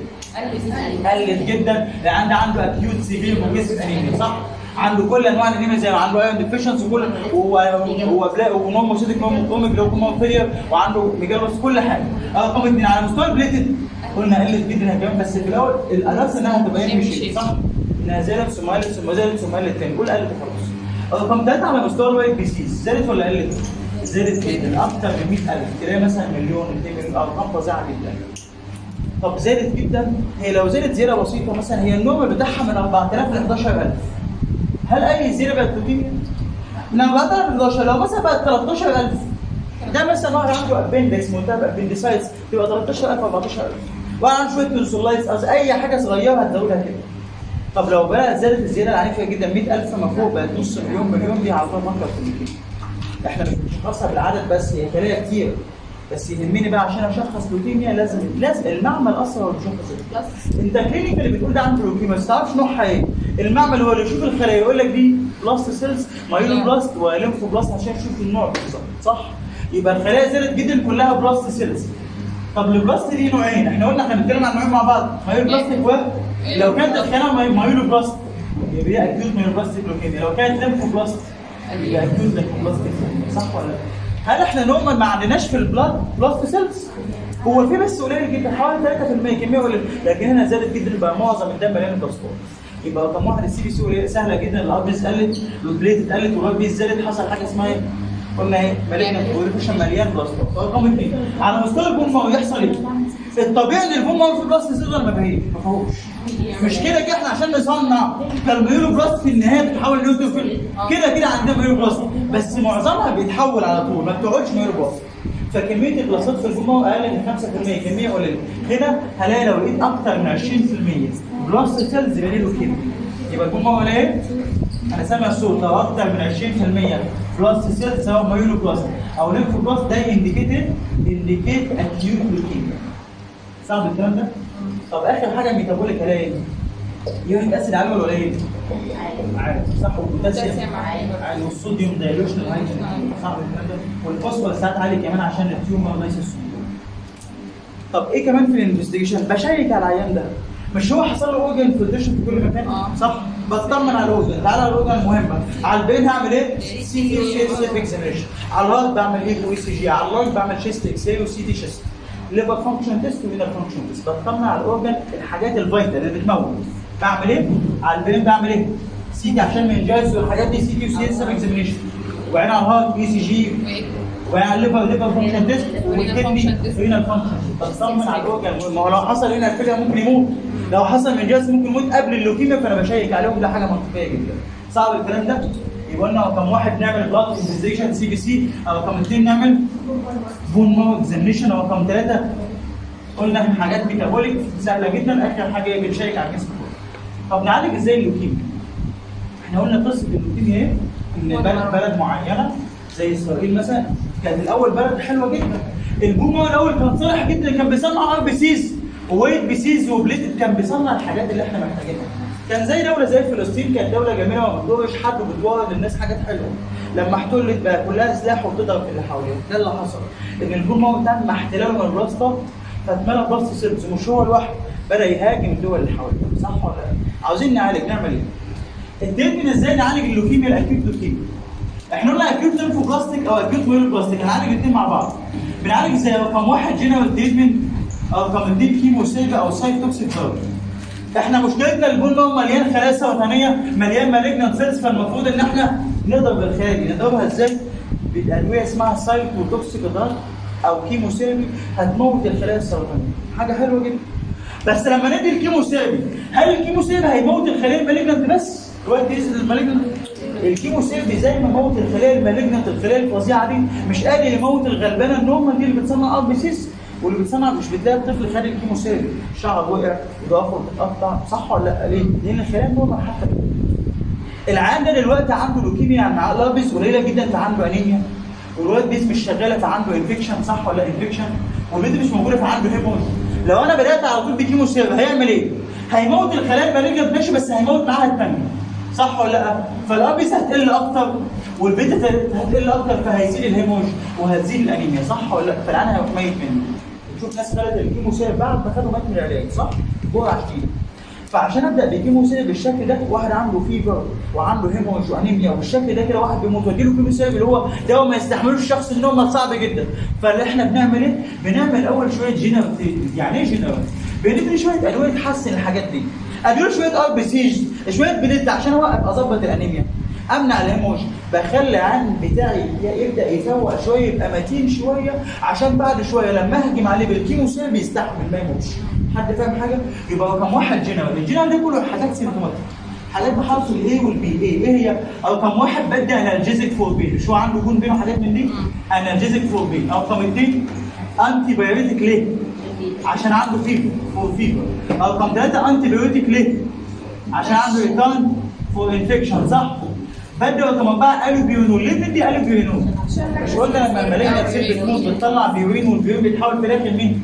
[SPEAKER 1] قلت جدا لان عنده عنده اكيوت سيفير كونجستيف انيميا صح؟ عنده كل انواع الانيميا زي ما عنده ايرون ديفيشنسي وكل هو هو بلا ونورموسيتك نورموتوميك جلوكوما فيلير وعنده ميجالوس كل حاجه رقم اثنين على مستوى البليتد قلنا قلت جدا كمان بس في الاول الاساس انها هتبقى ايه مشيت صح؟ انها زادت ثم قلت ثم زادت ثم قلت تاني قول قلت خلاص رقم ثلاثه على مستوى الوايت بي سيز زادت ولا قلت؟ زادت جدا اكتر من 100000 تلاقي مثلا مليون 200 مليون ارقام فظيعه جدا طب زادت جدا هي لو زادت زياده بسيطه مثلا هي النورمال بتاعها من 4000 ل 11000 هل اي زياده بقت لوكيميا؟ من 4000 ل 11 لو مثلا بقت 13000 ده مثلا واحد عنده ابندكس ملتهب ابندسايتس تبقى 13000 14000 واحد عنده شويه تونسولايتس أو اي حاجه صغيره هتزودها كده طب لو بقى زادت الزياده العنيفه جدا 100000 ما فوق بقت نص مليون مليون دي على طول فكر في اللوكيميا احنا مش بنشخصها بالعدد بس هي خلايا كتير بس يهمني بقى عشان اشخص لوكيميا لازم لازم المعمل اصلا هو اللي بيشخص انت كلينيك اللي بتقول ده عنده لوكيميا بس تعرفش نوعها ايه المعمل هو اللي يشوف الخلايا يقول لك دي بلاست سيلز مايلو بلاست وليمفو بلاست عشان يشوف النوع بالظبط صح يبقى الخلايا زادت جدا كلها بلاست سيلز طب البلاست دي نوعين احنا قلنا احنا بنتكلم عن نوعين مع بعض مايلو بلاستيك و لو كانت الخلايا ماي- مايلو بلاست يبقى هي اكيوت مايلو بلاستيك لوكيميا لو كانت ليمفو بلاست يبقى اكيوت ليمفو بلاستيك صح ولا لا؟ هل احنا نورمال ما عندناش في البلاد بلاست سيلز؟ هو في بس قليل جدا حوالي 3% كميه قليله لكن هنا زادت جدا بقى معظم الدم مليان بلاستات يبقى رقم واحد السي بي سي سهله جدا الار بيز قلت والبليت قلت والار بيز زادت حصل حاجه اسمها ايه؟ قلنا ايه؟ مليان وريفيشن مليان بلاستات رقم اثنين على مستوى البون ماو يحصل ايه؟ الطبيعي ان البون ماو في بلاست صغر ما فيهوش ما فيهوش مش كده كده احنا عشان نصنع كالميولو بلاست في النهايه بتتحول لنيوتروفيل كده كده عندنا ميولو بلاست بس معظمها بيتحول على طول ما بتقعدش ميولو بلاست فكميه البلاستات في الجمله اقل من 5% كميه قليله هنا هلاقي لو لقيت اكتر من 20% بلاست سيلز يبقى ليه لوكيميا يبقى الجمله ولا ايه؟ انا سامع الصوت لو اكتر من 20% بلاست سيلز سواء مايولو بلاست او ليمفو بلاست ده انديكيتد انديكيت اكيوت لوكيميا صعب الكلام ده؟ طب اخر حاجه ميتابوليك هلاقي ايه؟ يوريك اسيد عالي ولا قليل؟ عالي صح والبوتاسيوم عالي والصوديوم دايلوشن عالي صح الكلام ده والفوسفور ساعات عالي كمان عشان التيومر لايسيس طب ايه كمان في الانفستيجيشن؟ بشيك على العيان ده مش هو حصل له اورجن فلتريشن في كل مكان
[SPEAKER 2] آه.
[SPEAKER 1] صح بطمن على الاورجن تعالى على الاورجن المهمه على البين هعمل ايه سي تي وسي اس اكزامينشن على الهارت بعمل ايه واي سي جي على اللنج بعمل شيست اكس راي وسي تي شيست ليفر فانكشن تيست ورينال فانكشن تيست بطمن على الاورجن الحاجات الفيتال اللي بتموت بعمل ايه على البين بعمل ايه سي تي عشان منجاز والحاجات دي سي تي وسي اس اكزامينشن وبعدين على الهارت اي سي جي وعلى الليفر ليفر فانكشن تيست والكدني
[SPEAKER 2] function test.
[SPEAKER 1] رينال فانكشن بطمن على الاورجن ما هو لو حصل هنا الفيليا ممكن يموت لو حصل منجاز ممكن يموت قبل اللوكيميا فانا بشيك عليهم ده حاجه منطقيه جدا صعب الكلام ده يبقى قلنا رقم واحد نعمل بلاد انفستيجيشن سي بي سي رقم اثنين نعمل بون مارو اكزامينشن رقم ثلاثه قلنا احنا حاجات ميتابوليك سهله جدا اخر حاجه إيه؟ بنشيك على الجسم كله طب نعالج ازاي اللوكيميا؟ احنا قلنا قصه اللوكيميا ايه؟ ان بلد بلد معينه زي اسرائيل مثلا كانت الاول بلد حلوه جدا البوما الاول كان صالح جدا كان بيصنع ار بي سيز وويت بي سيز وبليتد كان بيصنع الحاجات اللي احنا محتاجينها كان زي دوله زي فلسطين كانت دوله جميله وما بتضرش حد وبتورد للناس حاجات حلوه لما احتلت بقى كلها سلاح وبتضرب في اللي حواليها ده اللي حصل ان البوما تم احتلاله من الراسطه فاتملى براسه سيربس مش هو لوحده بدا يهاجم الدول اللي حواليه صح ولا لا؟ عاوزين نعالج نعمل ايه؟ الترمين ازاي نعالج اللوكيميا الاكيوت لوكيميا احنا قلنا اكيوت ليمفوبلاستيك او اكيوت ميلوبلاستيك هنعالج الاثنين مع بعض بنعالج زي رقم واحد جنرال تريتمنت او رقم اثنين كيموثيرابي او سايتوكسيك ثيرابي احنا مشكلتنا البول هو مليان خلايا سرطانيه مليان مالجنت سيلز فالمفروض ان احنا نضرب الخارج نضربها ازاي؟ بادويه اسمها سايتوتوكسيك دارت او كيموثيرابي هتموت الخلايا السرطانيه حاجه حلوه جدا بس لما ندي الكيموثيرابي هل الكيموثيرابي هيموت الخلايا المالجنت بس؟ دلوقتي يزيد المالجنت الكيموثيرابي زي ما موت الخلايا المالجنت الخلايا الفظيعه دي مش قادر يموت الغلبانه النورمال دي اللي بتصنع ار بي سيس واللي بتصنع مش بتلاقي الطفل خد الكيموثيرابي شعره وقع ضوافره بتتقطع صح ولا لا ليه؟ لان الخلايا النورمال حتى كده. العيان ده دلوقتي عنده لوكيميا يعني معاه لابس قليله جدا فعنده انيميا والولاد بيس مش شغاله فعنده انفكشن صح ولا انفكشن والبنت مش موجوده فعنده هيموج لو انا بدات على طول بكيموثيرابي هيعمل ايه؟ هيموت الخلايا المالجنت ماشي بس هيموت معاها الثانيه صح ولا لا؟ فالابيس هتقل اكتر والبيتا هتقل اكتر فهيزيد الهيموج وهتزيد الانيميا صح ولا لا؟ فالعيان هيروح ميت منه. نشوف ناس خدت الكيموثيرابي بعد ما خدوا مات من العلاج صح؟ جرعه شديده. فعشان ابدا بكيموثيرابي بالشكل ده واحد عنده فيفر وعنده هيموج وانيميا والشكل ده كده واحد بيموت واديله كيموثيرابي اللي هو دواء ما يستحملوش الشخص النورمال صعب جدا فاللي احنا بنعمل ايه؟ بنعمل اول شويه جينيرال تريتمنت يعني ايه جينيرال؟ بندي شويه ادويه تحسن الحاجات دي اديله شويه ار بي سيج شويه بليت عشان اوقف اظبط الانيميا امنع الهيموج بخلي العين بتاعي يبدا يفوق شويه يبقى متين شويه عشان بعد شويه لما اهجم عليه بالكيموثيرابي يستحمل ما يموتش حد فاهم حاجه يبقى رقم واحد جنرال الجنرال ده كله حاجات سيمتوماتيك حاجات بحرف الاي والبي ايه ايه هي رقم واحد بدي انالجيزك فور بين مش هو عنده جون بين وحاجات من دي انالجيزك فور بين رقم اثنين انتي بايوتيك ليه عشان عنده فيفر فور فيفر رقم ثلاثه انتي بايوتيك ليه عشان عنده ريتان فور انفكشن صح بدي رقم اربعه الوبيونول ليه بندي الوبيونول مش قلنا لما الملايين تصير بتموت بتطلع بيورين والبيورين بيتحول في الاخر مين؟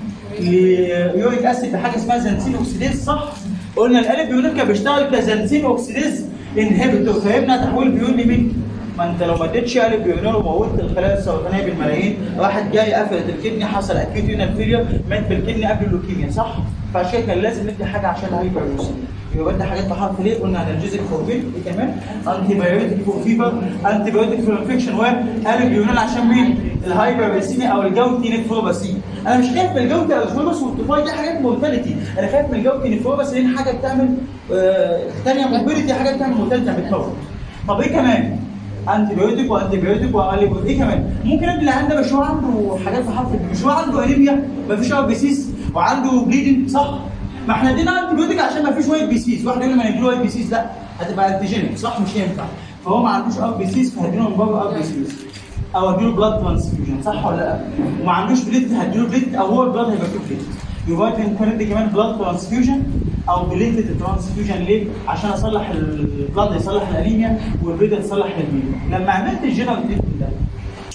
[SPEAKER 1] ليوريك اسيد بحاجه اسمها زنسين اوكسيديز صح؟ قلنا الالف بيونول كان بيشتغل كزنسين اوكسيديز انهبيتور فهمنا تحويل بيون لمين؟ ما انت لو ما اديتش الف بيونول وموتت الخلايا السرطانيه بالملايين واحد جاي قفلت الكدني حصل اكيوت يونال فيلير مات بالكدني قبل اللوكيميا صح؟ فعشان كده كان لازم ندي حاجه عشان الهايبرلوسيميا يبقى بدي حاجات بحرف ليه قلنا انالجيزك فور بين ايه كمان انتي بايوتيك فور فيفر انتي بايوتيك فور انفكشن والف بيونول عشان مين؟ الهايبرلوسيميا او الجوتي نفروباسي انا مش خايف من الجوتي او الفروباس والطفاي دي حاجات مورتاليتي انا خايف من الجوتي نفروباس لان حاجه بتعمل آه ثانيه موبيليتي حاجه بتعمل مورتاليتي بتموت طب ايه كمان؟ انتي بايوتيك وانتي بايوتيك وعلي ايه كمان؟ ممكن ادي العيان ده مش هو عنده حاجات في حرف مش هو عنده انيميا مفيش ار بي سيس وعنده بليدنج صح؟ ما احنا ادينا انتي بايوتيك عشان ما فيش وايت بي سيس واحد يقول لي ما نديله وايت بي سيس لا هتبقى انتيجينيك صح مش ينفع فهو ما عندوش ار بي سيس فهديله من بره ار بي سيس او اديله بلاد ترانسفيوجن صح ولا لا؟ وما عندوش بليت هديله بليت او هو البلاد هيبقى فيه بليت يبقى ممكن ادي كمان بلاد ترانسفيوجن او بليتد ترانسفيوجن ليه؟ عشان اصلح البلاد يصلح الانيميا والبيضه تصلح الانيميا لما عملت الجنرال تريتمنت ده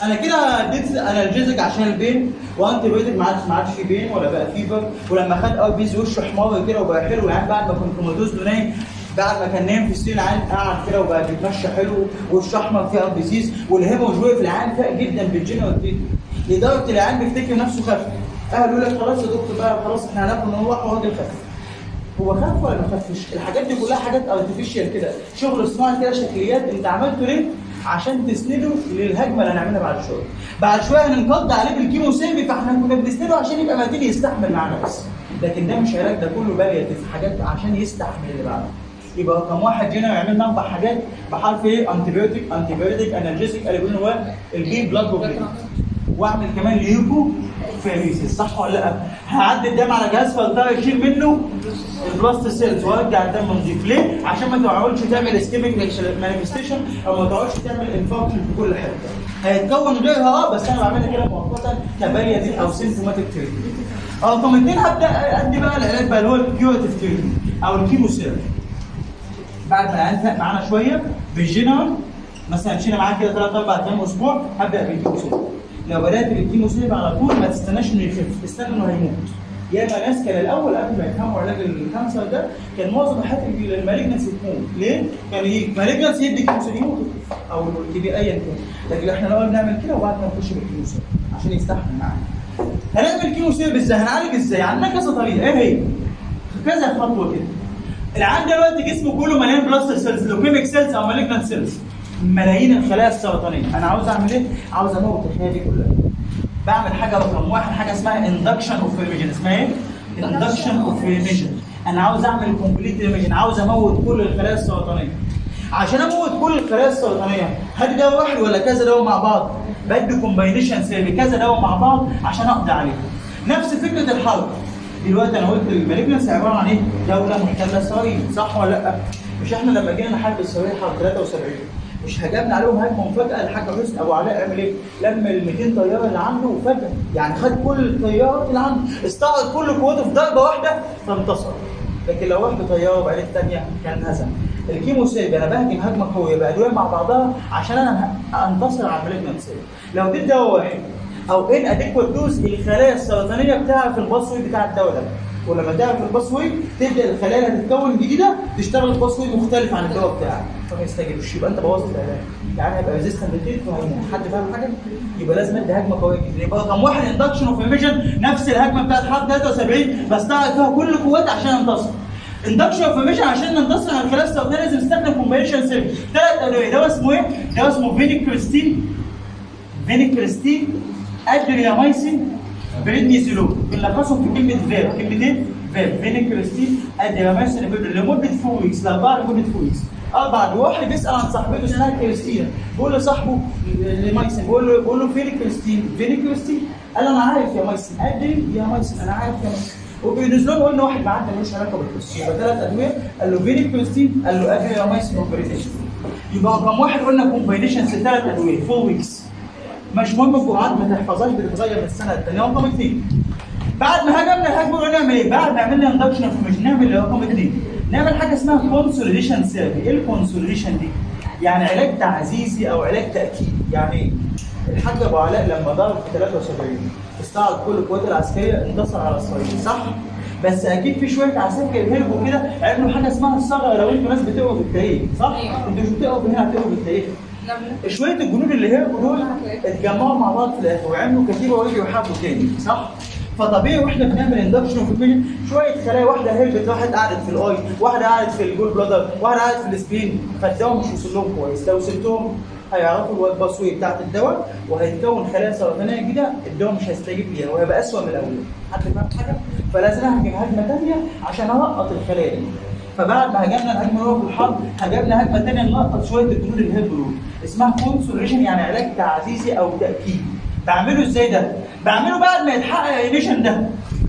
[SPEAKER 1] انا كده اديت انالجيزك عشان البين وانتي بايوتيك ما عادش ما عادش في بين ولا بقى فيفر ولما خد ار بيز وشه حمار كده وبقى حلو يعني بعد ما كنت كوماتوز له نايم بعد ما كان نايم في السرير العين قعد كده وبقى بيتمشى حلو وشه احمر فيه ار بيزيز والهيموج وقف العين فاق جدا بالجنرال تريتمنت لدرجه العيان بيفتكر نفسه خف قالوا لك خلاص يا دكتور بقى خلاص احنا هناكل نروح وراجل خف هو خف ولا ما خفش؟ الحاجات دي كلها حاجات ارتفيشال كده شغل صناعي كده شكليات انت عملته ليه؟ عشان تسنده للهجمه اللي هنعملها بعد شويه. بعد شويه هننقض عليه بالكيمو سيمي فاحنا كنا بنسنده عشان يبقى متين يستحمل معانا بس. لكن ده مش علاج ده كله بالياتيف حاجات عشان يستحمل اللي بعده. يبقى رقم واحد هنا يعمل اربع حاجات بحرف ايه؟ انتي بايوتيك انتي بايوتيك انالجيسيك اللي بيقولوا هو البي بلاد بروبليم. واعمل كمان ليوكو فيريسيس صح ولا لا؟ هعدي الدم على جهاز فلتر يشيل منه البلاست سيلز وارجع الدم نضيف ليه؟ عشان ما تقعدش تعمل اسكيميك مانيفستيشن او ما تقعدش تعمل انفكشن في كل حته. هيتكون غيرها اه بس انا بعملها كده مؤقتا كبالياتيف او سيمتوماتيك تريتمنت. رقم اثنين هبدا ادي بقى العلاج بقى اللي هو الكيورتيف تريتمنت او الكيموثيرابي. بعد ما انتهى معانا شويه بالجنرال مثلا مشينا معاه كده ثلاث اربع ايام اسبوع هبدا بالكيموثيرابي. لو بدات بالكيموثيرابي على طول ما تستناش انه يخف استنى انه هيموت. ياما ناس كان الاول قبل ما يفهموا علاج الكانسر ده كان معظم حالات المالجنسي تموت ليه؟ كان يجي مالجنسي يدي كيموثيرابي يموت او تي بي ايا كان لكن احنا الاول بنعمل كده وبعد ما نخش بالكيموثيرابي عشان يستحمل معانا. هنعمل كيموثيرابي ازاي؟ هنعالج ازاي؟ عندنا كذا طريقه ايه هي؟ كذا خطوه كده. العيان دلوقتي جسمه كله مليان بلاستر سيلز لوكيميك سيلز او مالجنت سيلز ملايين الخلايا السرطانيه انا عاوز اعمل ايه؟ عاوز اموت الخلايا دي كلها بعمل حاجه رقم واحد حاجه اسمها اندكشن اوف ريميجن اسمها ايه؟ اندكشن اوف ريميجن انا عاوز اعمل كومبليت ريميجن عاوز اموت كل الخلايا السرطانيه عشان اموت كل الخلايا السرطانيه هل دواء واحد ولا كذا دواء مع بعض؟ بدي كومباينيشن سيرفي كذا دواء مع بعض عشان اقضي عليهم نفس فكره الحرب دلوقتي انا قلت المالجنس عباره عن ايه؟ دوله محتله اسرائيل صح ولا لا؟ مش احنا لما جينا نحارب اسرائيل حرب 73 مش هجمنا عليهم هجمه مفاجاه الحاج حسني ابو علاء عمل ايه؟ لم ال 200 طياره اللي عنده وفجاه يعني خد كل الطيارات اللي عنده استعرض كل قوته في ضربه واحده فانتصر لكن لو واحد طياره وبعدين الثانيه كان هزم الكيمو سيلز انا بهجم هجمه قويه بادويه مع بعضها عشان انا انتصر على المالجنت سيل لو اديت دواء واحد او ان اديكوت دوز الخلايا السرطانيه بتعرف الباسوي بتاع الدواء ده ولما تعرف الباسوي تبدا الخلايا اللي هتتكون جديده تشتغل باسوي مختلف عن الدواء بتاعك فما يستجيبش يبقى انت بوظت العلاج يعني هيبقى ريزيستنت للتيت وهيموت حد فاهم حاجه؟ يبقى لازم ادي هجمه قويه جدا يبقى رقم واحد اندكشن اوف ايميجن نفس الهجمه بتاعت حرب 73 بستعرض فيها كل قواتي عشان انتصر اندكشن اوف ايميجن عشان ننتصر على الخلايا السرطانيه لازم نستخدم كومبينيشن سيرفي ثلاث ادويه دواء اسمه ايه؟ دواء اسمه فينيكريستين فينيكريستين ادرياميسين بريدنيزولون بنلخصهم في كلمه فاب كلمتين فاب فينيكريستين ادرياميسين لمده 4 ويكس لاربعه لمده 4 ويكس اربع واحد بيسال عن صاحبته اسمها كريستينا بيقول لصاحبه لمايسن بيقول له بيقول له فين كريستين فين كريستين قال له انا عارف يا مايسن ادري يا مايسن انا عارف يا مايسن وبينزلوا قلنا واحد معدي ملوش علاقه بالكريستين يبقى ثلاث ادويه قال له فين كريستين قال له ادري يا مايسن وبريتيشن يبقى رقم واحد قلنا كومباينيشن ثلاث ادويه 4 ويكس مش مهم الجرعات ما تحفظهاش بتتغير من السنه الثانيه رقم اثنين بعد ما هجمنا الهجمه نعمل ايه؟ بعد ما عملنا اندكشن مش نعمل رقم اثنين نعمل حاجه اسمها كونسوليديشن ثيرابي ايه الكونسوليديشن دي؟ يعني علاج تعزيزي او علاج تاكيد يعني ايه؟ الحاج ابو علاء لما ضرب في 73 استعرض كل القوات العسكريه انتصر على اسرائيل صح؟ بس اكيد في شويه عساكر هربوا كده عملوا حاجه اسمها الثغره لو انتوا ناس بتقروا في التاريخ صح؟ انتوا مش بتقروا هنا هتقروا في التاريخ شويه الجنود اللي هربوا دول اتجمعوا مع بعض في الاخر وعملوا كتيبه ورجعوا يحاربوا تاني صح؟ فطبيعي واحنا بنعمل اندكشن اوف شويه خلايا واحده هربت واحد قعدت في الاي واحده قعدت في الجول بلادر واحده قعدت في السبين فالدواء مش وصل لهم كويس لو سبتهم هيعرفوا الباسوي بتاعت الدواء وهيتكون خلايا سرطانيه جديده الدواء مش هيستجيب ليها وهيبقى اسوء من الاول حد فاهم حاجه؟ فلازم اهجم هجمه ثانيه عشان القط الخلايا دي فبعد ما هجمنا الهجمه الاولى في الحرب هجمنا هجمه ثانيه نلقط شويه الجنود اللي هربوا دول اسمها كونسوليشن يعني علاج تعزيزي او تاكيد بعمله ازاي ده؟ بعمله بعد ما يتحقق الايميشن ده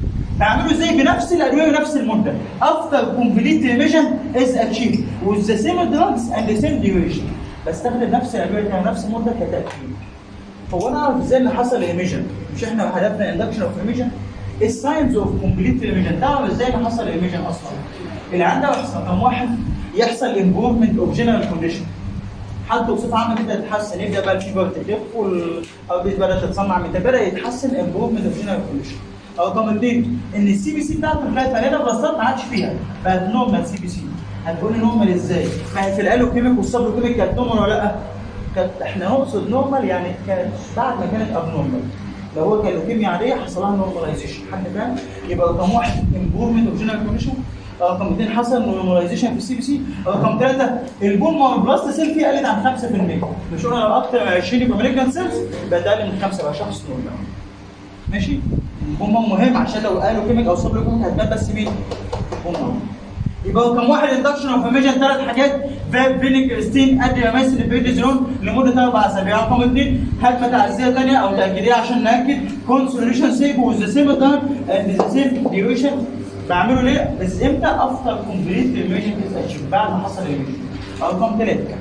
[SPEAKER 1] بعمله ازاي بنفس الادويه ونفس المده افتر كومبليت ريميشن از اتشيف with the same drugs and the same duration بستخدم نفس الادويه ونفس المده كتاكيد هو انا اعرف ازاي اللي حصل ايميشن مش احنا هدفنا اندكشن اوف ايميشن الساينز اوف كومبليت ريميشن تعرف ازاي اللي حصل ايميشن اصلا اللي عنده رقم واحد يحصل امبروفمنت اوف جنرال كونديشن حالته بصفه عامه كده تتحسن يبدا بقى الفيبر تخف وال- او بدات تتصنع من بدا يتحسن امبروفمنت اوف جينيرال كونديشن رقم اثنين ان السي بي سي بتاعته اللي كانت علينا بلاستات ما عادش فيها بقت نورمال سي بي سي هتقولي نورمال ازاي؟ ما هي في الالوكيميك والسبلوكيميك كانت نورمال ولا لا؟ كانت احنا نقصد نورمال يعني كانت بعد ما كانت اب نورمال لو هو كان لوكيميا عاديه حصل لها نورماليزيشن حد فاهم؟ يبقى رقم واحد امبروفمنت اوف جينيرال كونديشن رقم اثنين حصل نورماليزيشن في السي بي سي رقم ثلاثه البون بلاست سيل فيه قلت عن 5% مش قلنا لو اكتر من 20 يبقى مالجنت سيلز بقت اقل من 5 بقى شخص نورمال ماشي البوم مهم عشان لو قالوا كيميك او سب كيميك هتبان بس مين البوم يبقى هو كم واحد اندكشن اوف ايميجن ثلاث حاجات فاب فينيكرستين ادرياميسين بيديزون لمده اربع اسابيع رقم اثنين هجمه تعزيه ثانيه او تاكيديه عشان ناكد كونسوليشن سيب وذ سيم تايم اند ذا سيم ديوريشن بعمله ليه؟ بس امتى افتر كومبليت الايميجن اتشيف بعد ما حصل الايميجن رقم ثلاثه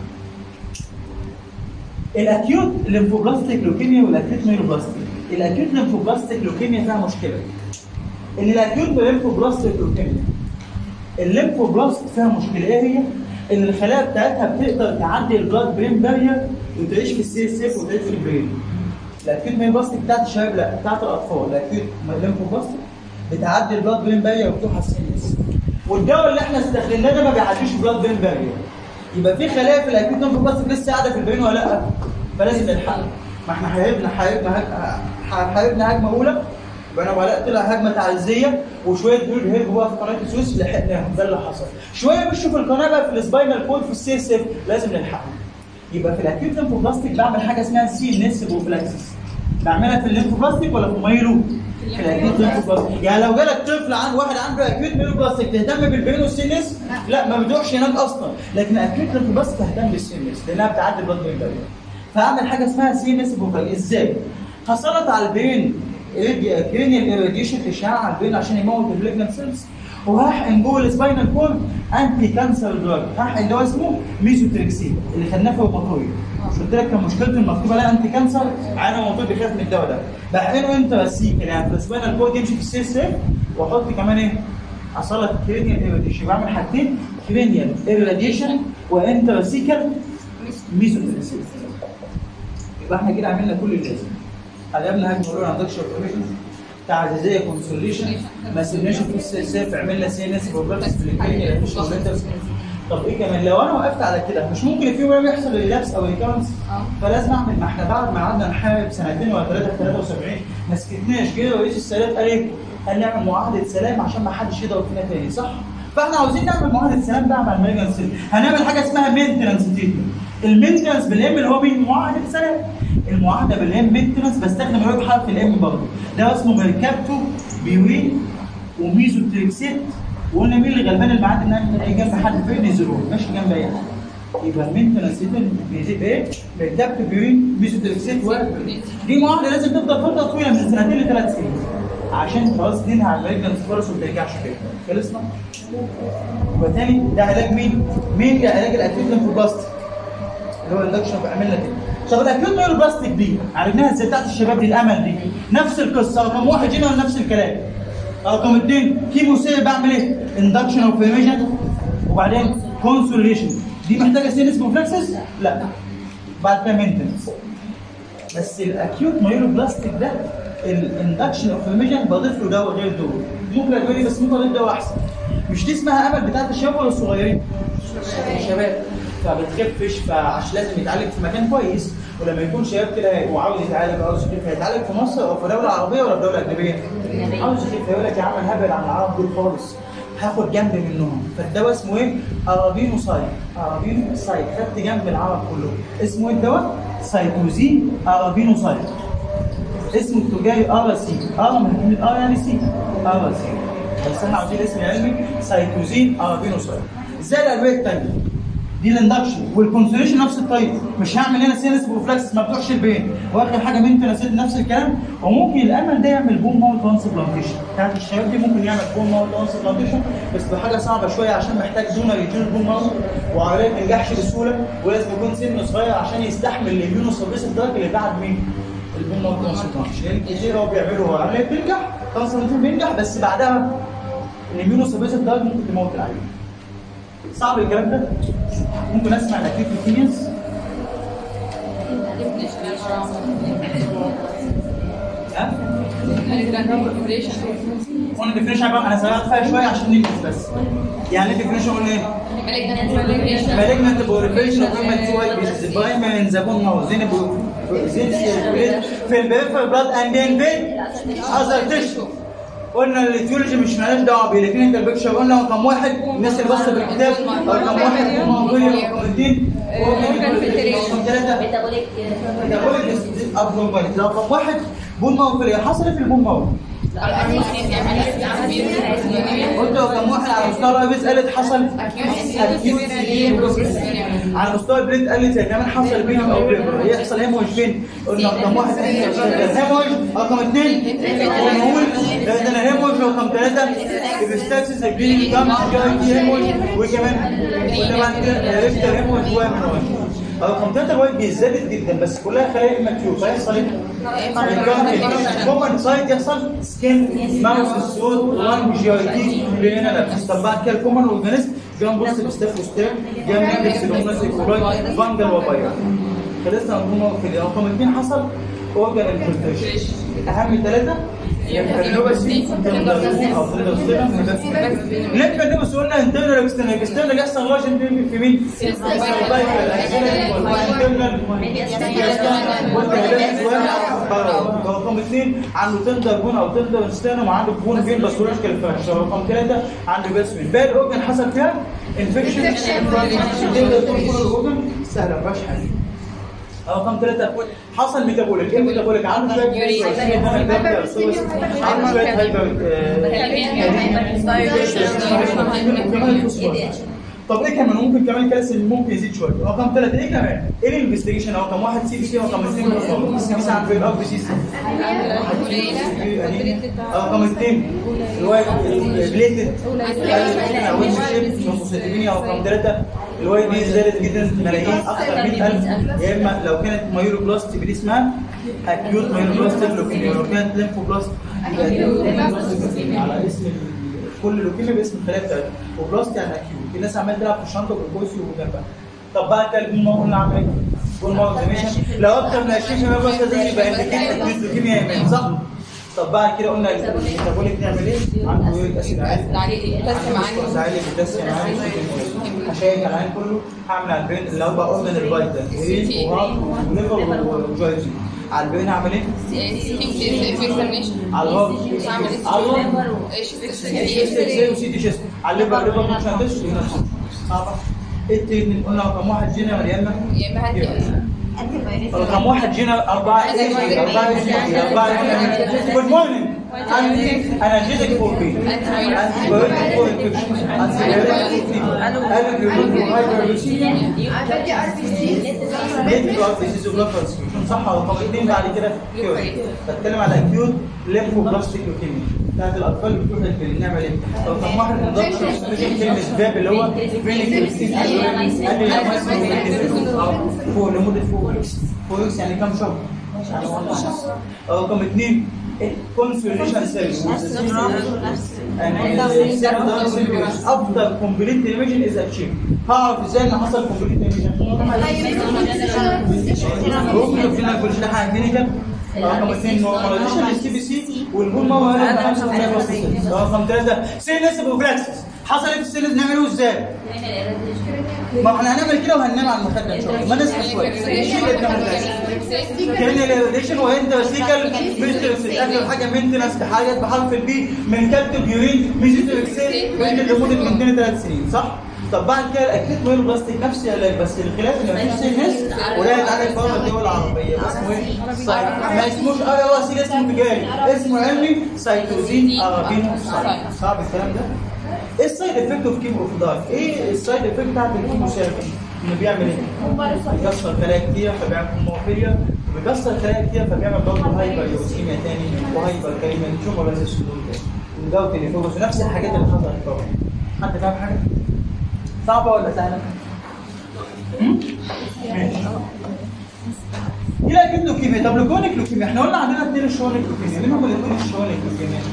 [SPEAKER 1] الاكيوت ليمفوبلاستيك لوكيميا والاكيوت ميلوبلاستيك الاكيوت ليمفوبلاستيك لوكيميا فيها مشكله ان الاكيوت ليمفوبلاستيك لوكيميا الليمفوبلاست فيها مشكله ايه هي؟ ان الخلايا بتاعتها بتقدر تعدي البلاد برين بارير وتعيش في السي اس اف وتعيش في البرين الاكيوت ميلوبلاستيك بتاعت الشباب لا بتاعت الاطفال الاكيوت ليمفوبلاستيك بتعدي البلاد برين بارير وبتروح على السي اس والدواء اللي احنا استخدمناه ده ما بيعديش البلاد برين بارير يبقى في خلايا في الاكيوت ليمفوبلاستيك لسه قاعده في البرين ولا لا؟ فلازم نلحقها ما احنا حاربنا حاربنا هج- حاربنا هجمه اولى يبقى انا ولاء طلع هجمه تعزيه وشويه دول هربوا بقى في قناه السويس لحقناهم ده اللي حصل شويه مشوا في القناه بقى في السباينال كود في السي اس اف لازم نلحقهم يبقى في الاكيوت ليمفوبلاستيك بعمل حاجه اسمها سي ان اس بروفلاكسس بعملها في الليمفوبلاستيك ولا في مايلو؟ في الاكيوت ليمفوبلاستيك يعني لو جالك طفل عن واحد عنده اكيوت ميلوبلاستيك تهتم بالبين والسي ان اس؟ لا ما بتروحش هناك اصلا لكن اكيوت ليمفوبلاستيك تهتم بالسي ان اس لانها بتعدي البلد برين بارير فاعمل حاجه اسمها سي ان اس بروفلاكسس ازاي؟ حصلت على البين كرينيال ايراديشن اشعاع على البين عشان يموت البليجنت سيلز وهحقن جوه السباينال كورد انتي كانسر دراج هحقن دواء اسمه ميزوتريكسين اللي خدناه في الروماتويد مش قلت لك كان مشكلته المكتوبه عليها انتي كانسر عيان المفروض بيخاف من الدواء ده بحقنه انت بسيك يعني في السباينال كورد يمشي في السي اس اف واحط كمان ايه حصلت كرينيال ايراديشن بعمل حاجتين كرينيال ايراديشن وانتراسيكال ميزوتريكسين يبقى احنا كده عملنا كل اللي لازم قلبنا هجمه اولى عندك شويه تعزيزيه كونسوليشن ما سيبناش في السيف عملنا سي ان اس بروبلمز في الكلينيك مش طب ايه كمان لو انا وقفت على كده مش ممكن في يوم يحصل ريلابس او ريكارنس فلازم اعمل ما احنا بعد ما قعدنا نحارب سنتين ولا ثلاثه في 73 ما سكتناش كده ورئيس السادات قال ايه؟ قال نعمل معاهده سلام عشان ما حدش يضرب فينا تاني صح؟ فاحنا عاوزين نعمل معاهده سلام بقى مع الميجنسي هنعمل حاجه اسمها مينتنس تريتمنت المينتنس بالام اللي هو مين معاهده سلام المعاهده بالام مينتنس بستخدم الويب حرف الام برضه ده اسمه ميركابتو بيوين وميزوتريكسيت وقلنا مين اللي غلبان المعاد ان انا اجي جنب حد فين نزلون ماشي جنب اي حد يبقى المينتنس بيزيد ايه؟ ميركابتو بيوين ميزوتريكسيت و دي معاهده لازم تفضل فتره طويله من سنتين لثلاث سنين عشان خلاص ننهي على الميجنس خالص وما ترجعش تاني خلصنا؟ يبقى تاني ده علاج مين؟ مين ده علاج الاكيوت ليمفوبلاستيك اللي هو الاندكشن بعمل لك كده طب الاكيوت نيوروبلاستيك دي عرفناها ازاي بتاعت الشباب دي الامل دي نفس القصه رقم واحد هنا نفس الكلام رقم اثنين كيمو سيل بعمل ايه؟ اندكشن اوف ايميجن وبعدين كونسوليشن دي محتاجه سينس بروفلكسس؟ لا بعد كده مينتنس بس الاكيوت مايلوبلاستيك ده الاندكشن اوف ايميجن بضيف له دواء غير دول ممكن اقول لي بس ممكن اضيف دواء احسن مش دي اسمها امل بتاعت الشباب ولا الصغيرين؟ الشباب فبتخفش فعشان لازم يتعالج في مكان كويس ولما يكون شباب كده وعاوز يتعالج عاوز يخف هيتعالج في مصر او في دوله عربيه ولا في دوله اجنبيه؟ عاوز يخف يقول لك يا عم أنا هبعد عن العرب دول خالص هاخد جنب منهم فالدواء اسمه ايه؟ ارابينو سايد ارابينو سايد خدت جنب العرب كلهم اسمه ايه الدواء؟ سايتوزين ارابينو سايد اسمه التجاري ار سي ار من كلمه ار يعني سي ار سي بس احنا عاوزين اسم علمي سايتوزين ارابينو سايد زي الادويه الثانيه دي الاندكشن والكونسوليشن نفس الطريقه مش هعمل هنا سينس بروفلاكس ما بتروحش البين واخر حاجه مينتنس نفس الكلام وممكن الامل ده يعمل بون ماوت ترانسبلانتيشن بتاعت الشباب دي ممكن يعمل بون ماوت ترانسبلانتيشن بس بحاجه صعبه شويه عشان محتاج دونر يجيب بون ماوت وعمليه ما تنجحش بسهوله ولازم يكون سن صغير عشان يستحمل الاميونو سيرفيس الدرجه اللي بعد مين؟ البون ماوت ترانسبلانتيشن يعني كتير هو بيعملوا عمليه بتنجح ترانسبلانتيشن بينجح بس بعدها الاميونو سيرفيس الدرجه ممكن تموت العيان صعب الكلام ده ممكن اسمع الاكيوت ليكيميز ها؟ قلنا ديفينيشن بقى انا سرعت فيها شويه عشان ننجز بس يعني ديفينيشن قلنا ايه؟ malignant proliferation of human white pieces primary in the bone marrow then then circulate في البريفرال بلاد and then في other tissue قلنا الاتيولوجي مش مالناش دعوه بيه لكن انت البيكشر قلنا رقم واحد الناس اللي بصت بالكتاب رقم واحد هم موجودين رقم اثنين رقم ثلاثه ميتابوليك ابنورماليتي رقم واحد بون مارو حصل إيه في البون مارو قلت رقم واحد على مستوى الرابس قالت حصل على مستوى البليد قالت يا كمان حصل بين او بيبر يحصل هيموج فين؟ قلنا رقم واحد هيموج رقم اثنين ونقول ده انا هيموج رقم ثلاثه الستاتس البين كام جي هيموج وكمان وكمان كده عرفت هيموج وهيموج رقم ثلاثة الوايت بيزداد جدا بس كلها خلايا اماتيور فيحصل ايه؟ كومن سايت يحصل سكين ماوس السود لانج جي اي تي اللي هنا لابس طب بعد كده الكومن اورجانيزم جام بص بستاف وستاف جام اندكس لومناس ايكولاي فانجل وباير خلصنا هم في رقم اثنين حصل اورجان انفلتريشن اهم ثلاثة ليه النبس قلنا انترنال اكسترنال اكسترنال يحصل لارجن في مين؟ رقم اثنين عنده تندر بون او تندر ستانوم عنده بون فين باثولوجيكال فراكشر رقم ثلاثه عنده باسمين باقي الاورجن حصل فيها انفكشن تقدر تقول كل الاورجن سهله ما فيهاش حاجه رقم ثلاثة حصل ميتابوليك، ايه ميتابوليك؟ عنده شوية عنده شوية هايبر طب ايه كمان ممكن كمان الكالسيوم ممكن يزيد شويه رقم ثلاثة ايه كمان ايه الانفستيجيشن رقم واحد سي بي سي رقم اثنين السي بي سي عنده الاب بي سي سي رقم اثنين الوايت البليتد رقم ثلاثة الواي دي زادت جدا ملايين اكثر من 100000 يا اما لو كانت مايوروبلاست دي اسمها اكيوت مايوروبلاست لوكيميا لو كانت ليمفوبلاست على اسم كل لوكيميا باسم الخلايا بتاعتها وبلاست يعني اكيوت في ناس عماله تلعب في الشنطه بالكويس وجنبها طب بعد كده الجون قلنا عامل ايه؟ جون لو اكتر من 20 شباب بس لازم يبقى انديكيت اكيوت لوكيميا يمين صح؟ طب بعد كده قلنا الميتابوليك نعمل ايه؟ عنده يوريك اسيد عالي بوتاسيوم عالي بوتاسيوم عالي هشيك على العين كله هعمل على البين اللي هو اورجن الفايتال رين وهارت وليفر وجوينت على البين هعمل ايه؟ على الهارت على الهارت وسي دي شيست على الليفر ليفر فانكشن تيست صعبه التكنيك قلنا رقم واحد جينا يا اما رقم واحد جينا أربعة أربعة أربعة جود مورنينج أنرجيتك فور بي أنتيبيوتيك فور انفكشن أنتيبيوتيك فور فيفر صح رقم اثنين بعد كده كيور بتكلم على اكيوت ليمفوبلاستيك لوكيميا بتاعت الاطفال اللي بتروح الكلينيك نعمل ايه؟ رقم واحد اندكشن سبيشال كلمه فاب اللي هو فينيك قال لي لما اسمه فوق لمده فوق ويكس فوق ويكس يعني كام شهر؟ رقم اثنين كونسوليشن سيلز افضل كومبليت ايميجن از اتشيف هعرف ازاي ان حصل كومبليت ايميجن ممكن فينا كل شيء حاجه كلينيكال رقم اثنين نورماليزيشن للسي بي سي والبول ماما رقم ثلاثه سينس بروفلاكسس حصل ايه في السينس نعمله ازاي؟ ما احنا هنعمل كده وهننام على المخده ان شاء الله ما نصحى شويه نشيل كان الريليشن وانت فيزيكال ميسترس اخر حاجه مينتنس بحاجات بحرف البي من كابتن بيورين ميزيتوركسين وانت لمده من 2 3 سنين صح؟ طب بعد كده الاكيد مايل بلاستيك نفس العلاج بس الخلاف ان مفيش سينس ولا يتعالج بره الدول العربيه اسمه ايه؟ ما اسموش ار هو سي اسمه تجاري اسمه علمي سيتوزين ارابين صعب الكلام ده؟ ايه السايد افكت اوف كيمو اوف دايت؟ ايه السايد افكت بتاعت الكيموثيرابي؟ انه بيعمل ايه؟ بيكسر خلايا كتير فبيعمل هيموفيليا وبيكسر خلايا كتير فبيعمل برضه هايبر يوسيميا تاني وهايبر كريميا تيومر لازم الصدور تاني وجو تليفوز ونفس الحاجات اللي حصلت طبعا حد فاهم حاجه؟ صعبه ولا سهله؟ ماشي الى اكيد لوكيميا طب لوكونيك لوكيميا احنا قلنا عندنا اثنين شوانك لوكيميا مين هم الاثنين الشوانك لوكيميا؟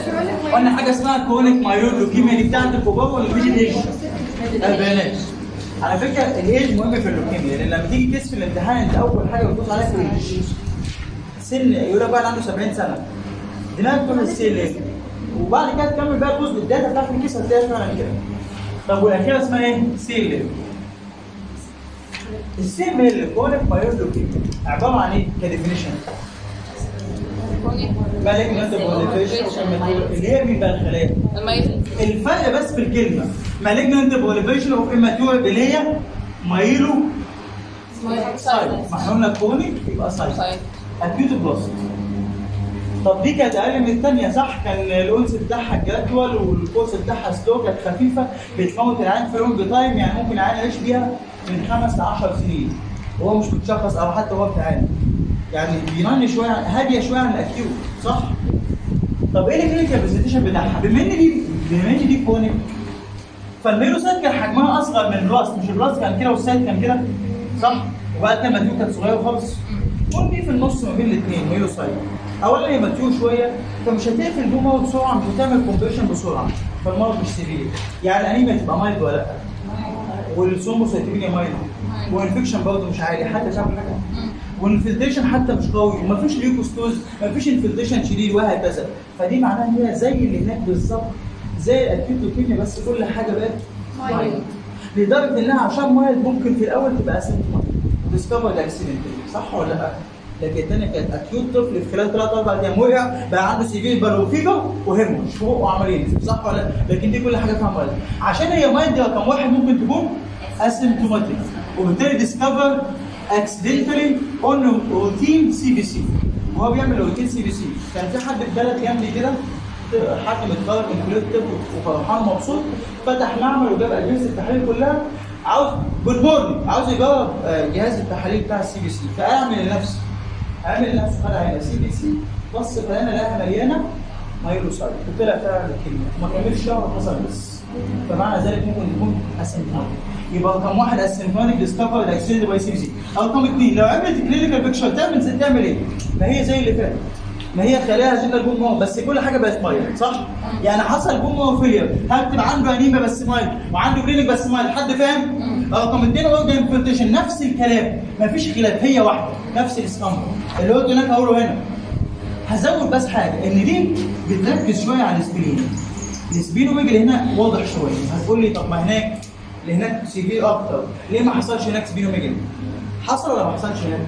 [SPEAKER 1] قلنا حاجه اسمها كونيك مايلود لوكيميا دي بتاعت الكبار ولا مش دي؟ البيانات على فكره الايج مهم في اللوكيميا لان لما تيجي كيس في الامتحان انت اول حاجه بتبص عليها الايج سن يقول لك بقى عنده 70 سنه دماغ تروح السي ال وبعد كده تكمل بقى جزء الداتا بتاعت الكيس هتلاقيها فعلا كده طب والاخيره اسمها ايه؟ سي ال السي ام ال كونك مايولوكيميا عباره عن ايه كديفينيشن؟ مالجنت بوليفيشن اللي هي مين بقى الخلايا؟ الفرق بس في الكلمه مالجنت بوليفيشن اوف اماتيور اللي هي مايلو سايت ما احنا قلنا كونيك يبقى سايت اكيوت بلاست طب دي كانت اقل من الثانيه صح كان الاونس بتاعها جدول والكورس بتاعها سلو كانت خفيفه بتموت العين في لونج تايم يعني ممكن العين يعيش بيها من خمس ل 10 سنين وهو مش متشخص او حتى هو بتعاني يعني بينان شويه هاديه شويه عن الاكيوت صح؟ طب ايه الكلينيكال برزنتيشن بتاعها؟ بما ان دي بما ان دي كونيك فالميلوسايت كان حجمها اصغر من البلاست مش البلاست كان كده والسايت كان كده صح؟ وبعد كده ماتيو كانت صغيره خالص كون دي في النص ما بين الاثنين ميلوسايت اولا هي ماتيو شويه فمش هتقفل جوه بسرعه مش هتعمل كومبريشن بسرعه فالمرض مش سيفير يعني الانيميا تبقى مايلد ولا لا والسوموسايتوبينيا مايلد والانفكشن برضه مش عالي حد فاهم حاجه والانفلتريشن حتى مش قوي ومفيش ليوكوستوز مفيش انفلتريشن شديد وهكذا فدي معناها ان هي زي اللي هناك بالظبط زي الاكيوت لوكيميا بس كل حاجه بقت مايلد لدرجه انها عشان مايلد ممكن في الاول تبقى اسيمتوماتيك ديسكفرد اكسيدنتالي صح ولا لا؟ لكن الثانيه كانت اكيوت طفل في خلال ثلاث اربع ايام وقع بقى عنده سيفير بالو فيبر وهيموش فوق وعمليه صح ولا لا؟ لكن دي كل حاجه فيها مايلد عشان هي مايلد دي رقم واحد ممكن تكون اسيمتوماتيك وبالتالي ديسكفر اكسيدنتالي اون روتين سي بي سي وهو بيعمل روتين سي بي سي كان في حد في بلد جنبي كده حد متخرج من كليه الطب وفرحان مبسوط فتح معمل وجاب اجهزه التحاليل كلها عاوز جود مورنينج عاوز يجرب آه، جهاز التحاليل بتاع السي بي سي فاعمل لنفسه عامل لنفسه خد عينه سي بي سي بص فلانه لقاها مليانه مايلوسايت وطلع فعلا الكلمه ما كملش شهر حصل بس فمعنى ذلك ممكن يكون اسيمتوماتيك يبقى رقم واحد اسيمتوماتيك ديسكفر الاكسيد باي سي بي سي رقم اثنين لو عملت كلينيكال بيكشر تعمل تعمل ايه؟ ما هي زي اللي فات ما هي خلايا هتبقى البوم مو بس كل حاجه بقت مايل صح؟ يعني حصل بوم مو فيلير هكتب عنده انيميا بس مايل وعنده كلينيك بس مايل حد فاهم؟ رقم اثنين اورجن انفلتريشن نفس الكلام مفيش خلاف هي واحده نفس الاسكامبل اللي قلت هناك هقوله هنا هزود بس حاجه ان دي بتركز شويه على السبلين السبينوميجل هنا واضح شويه هتقول لي طب ما هناك اللي هناك سيفير اكتر ليه ما حصلش هناك سبينوميجل حصل ولا ما حصلش هناك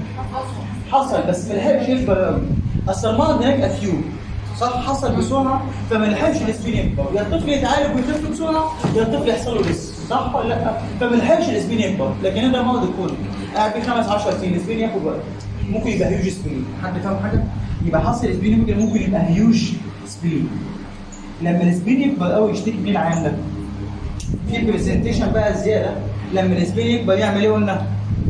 [SPEAKER 1] حصل بس ما لحقش يكبر قوي اصل المرض هناك اكيوت صح حصل بسرعه فما لحقش الاسبين يكبر يا الطفل يتعالج ويخف بسرعه يا الطفل يحصل له لسه صح ولا لا فما لحقش الاسبين يكبر لكن ده مرض الكل قاعد بيه خمس 10 سنين الاسبين ياخد وقت ممكن يبقى هيوج سبلين حد فاهم حاجه يبقى حصل اسبين ممكن ممكن يبقى هيوج سبلين لما الاسبين يكبر قوي يشتكي من العيان ده في برزنتيشن بقى زياده لما الاسبين يكبر يعمل ايه قلنا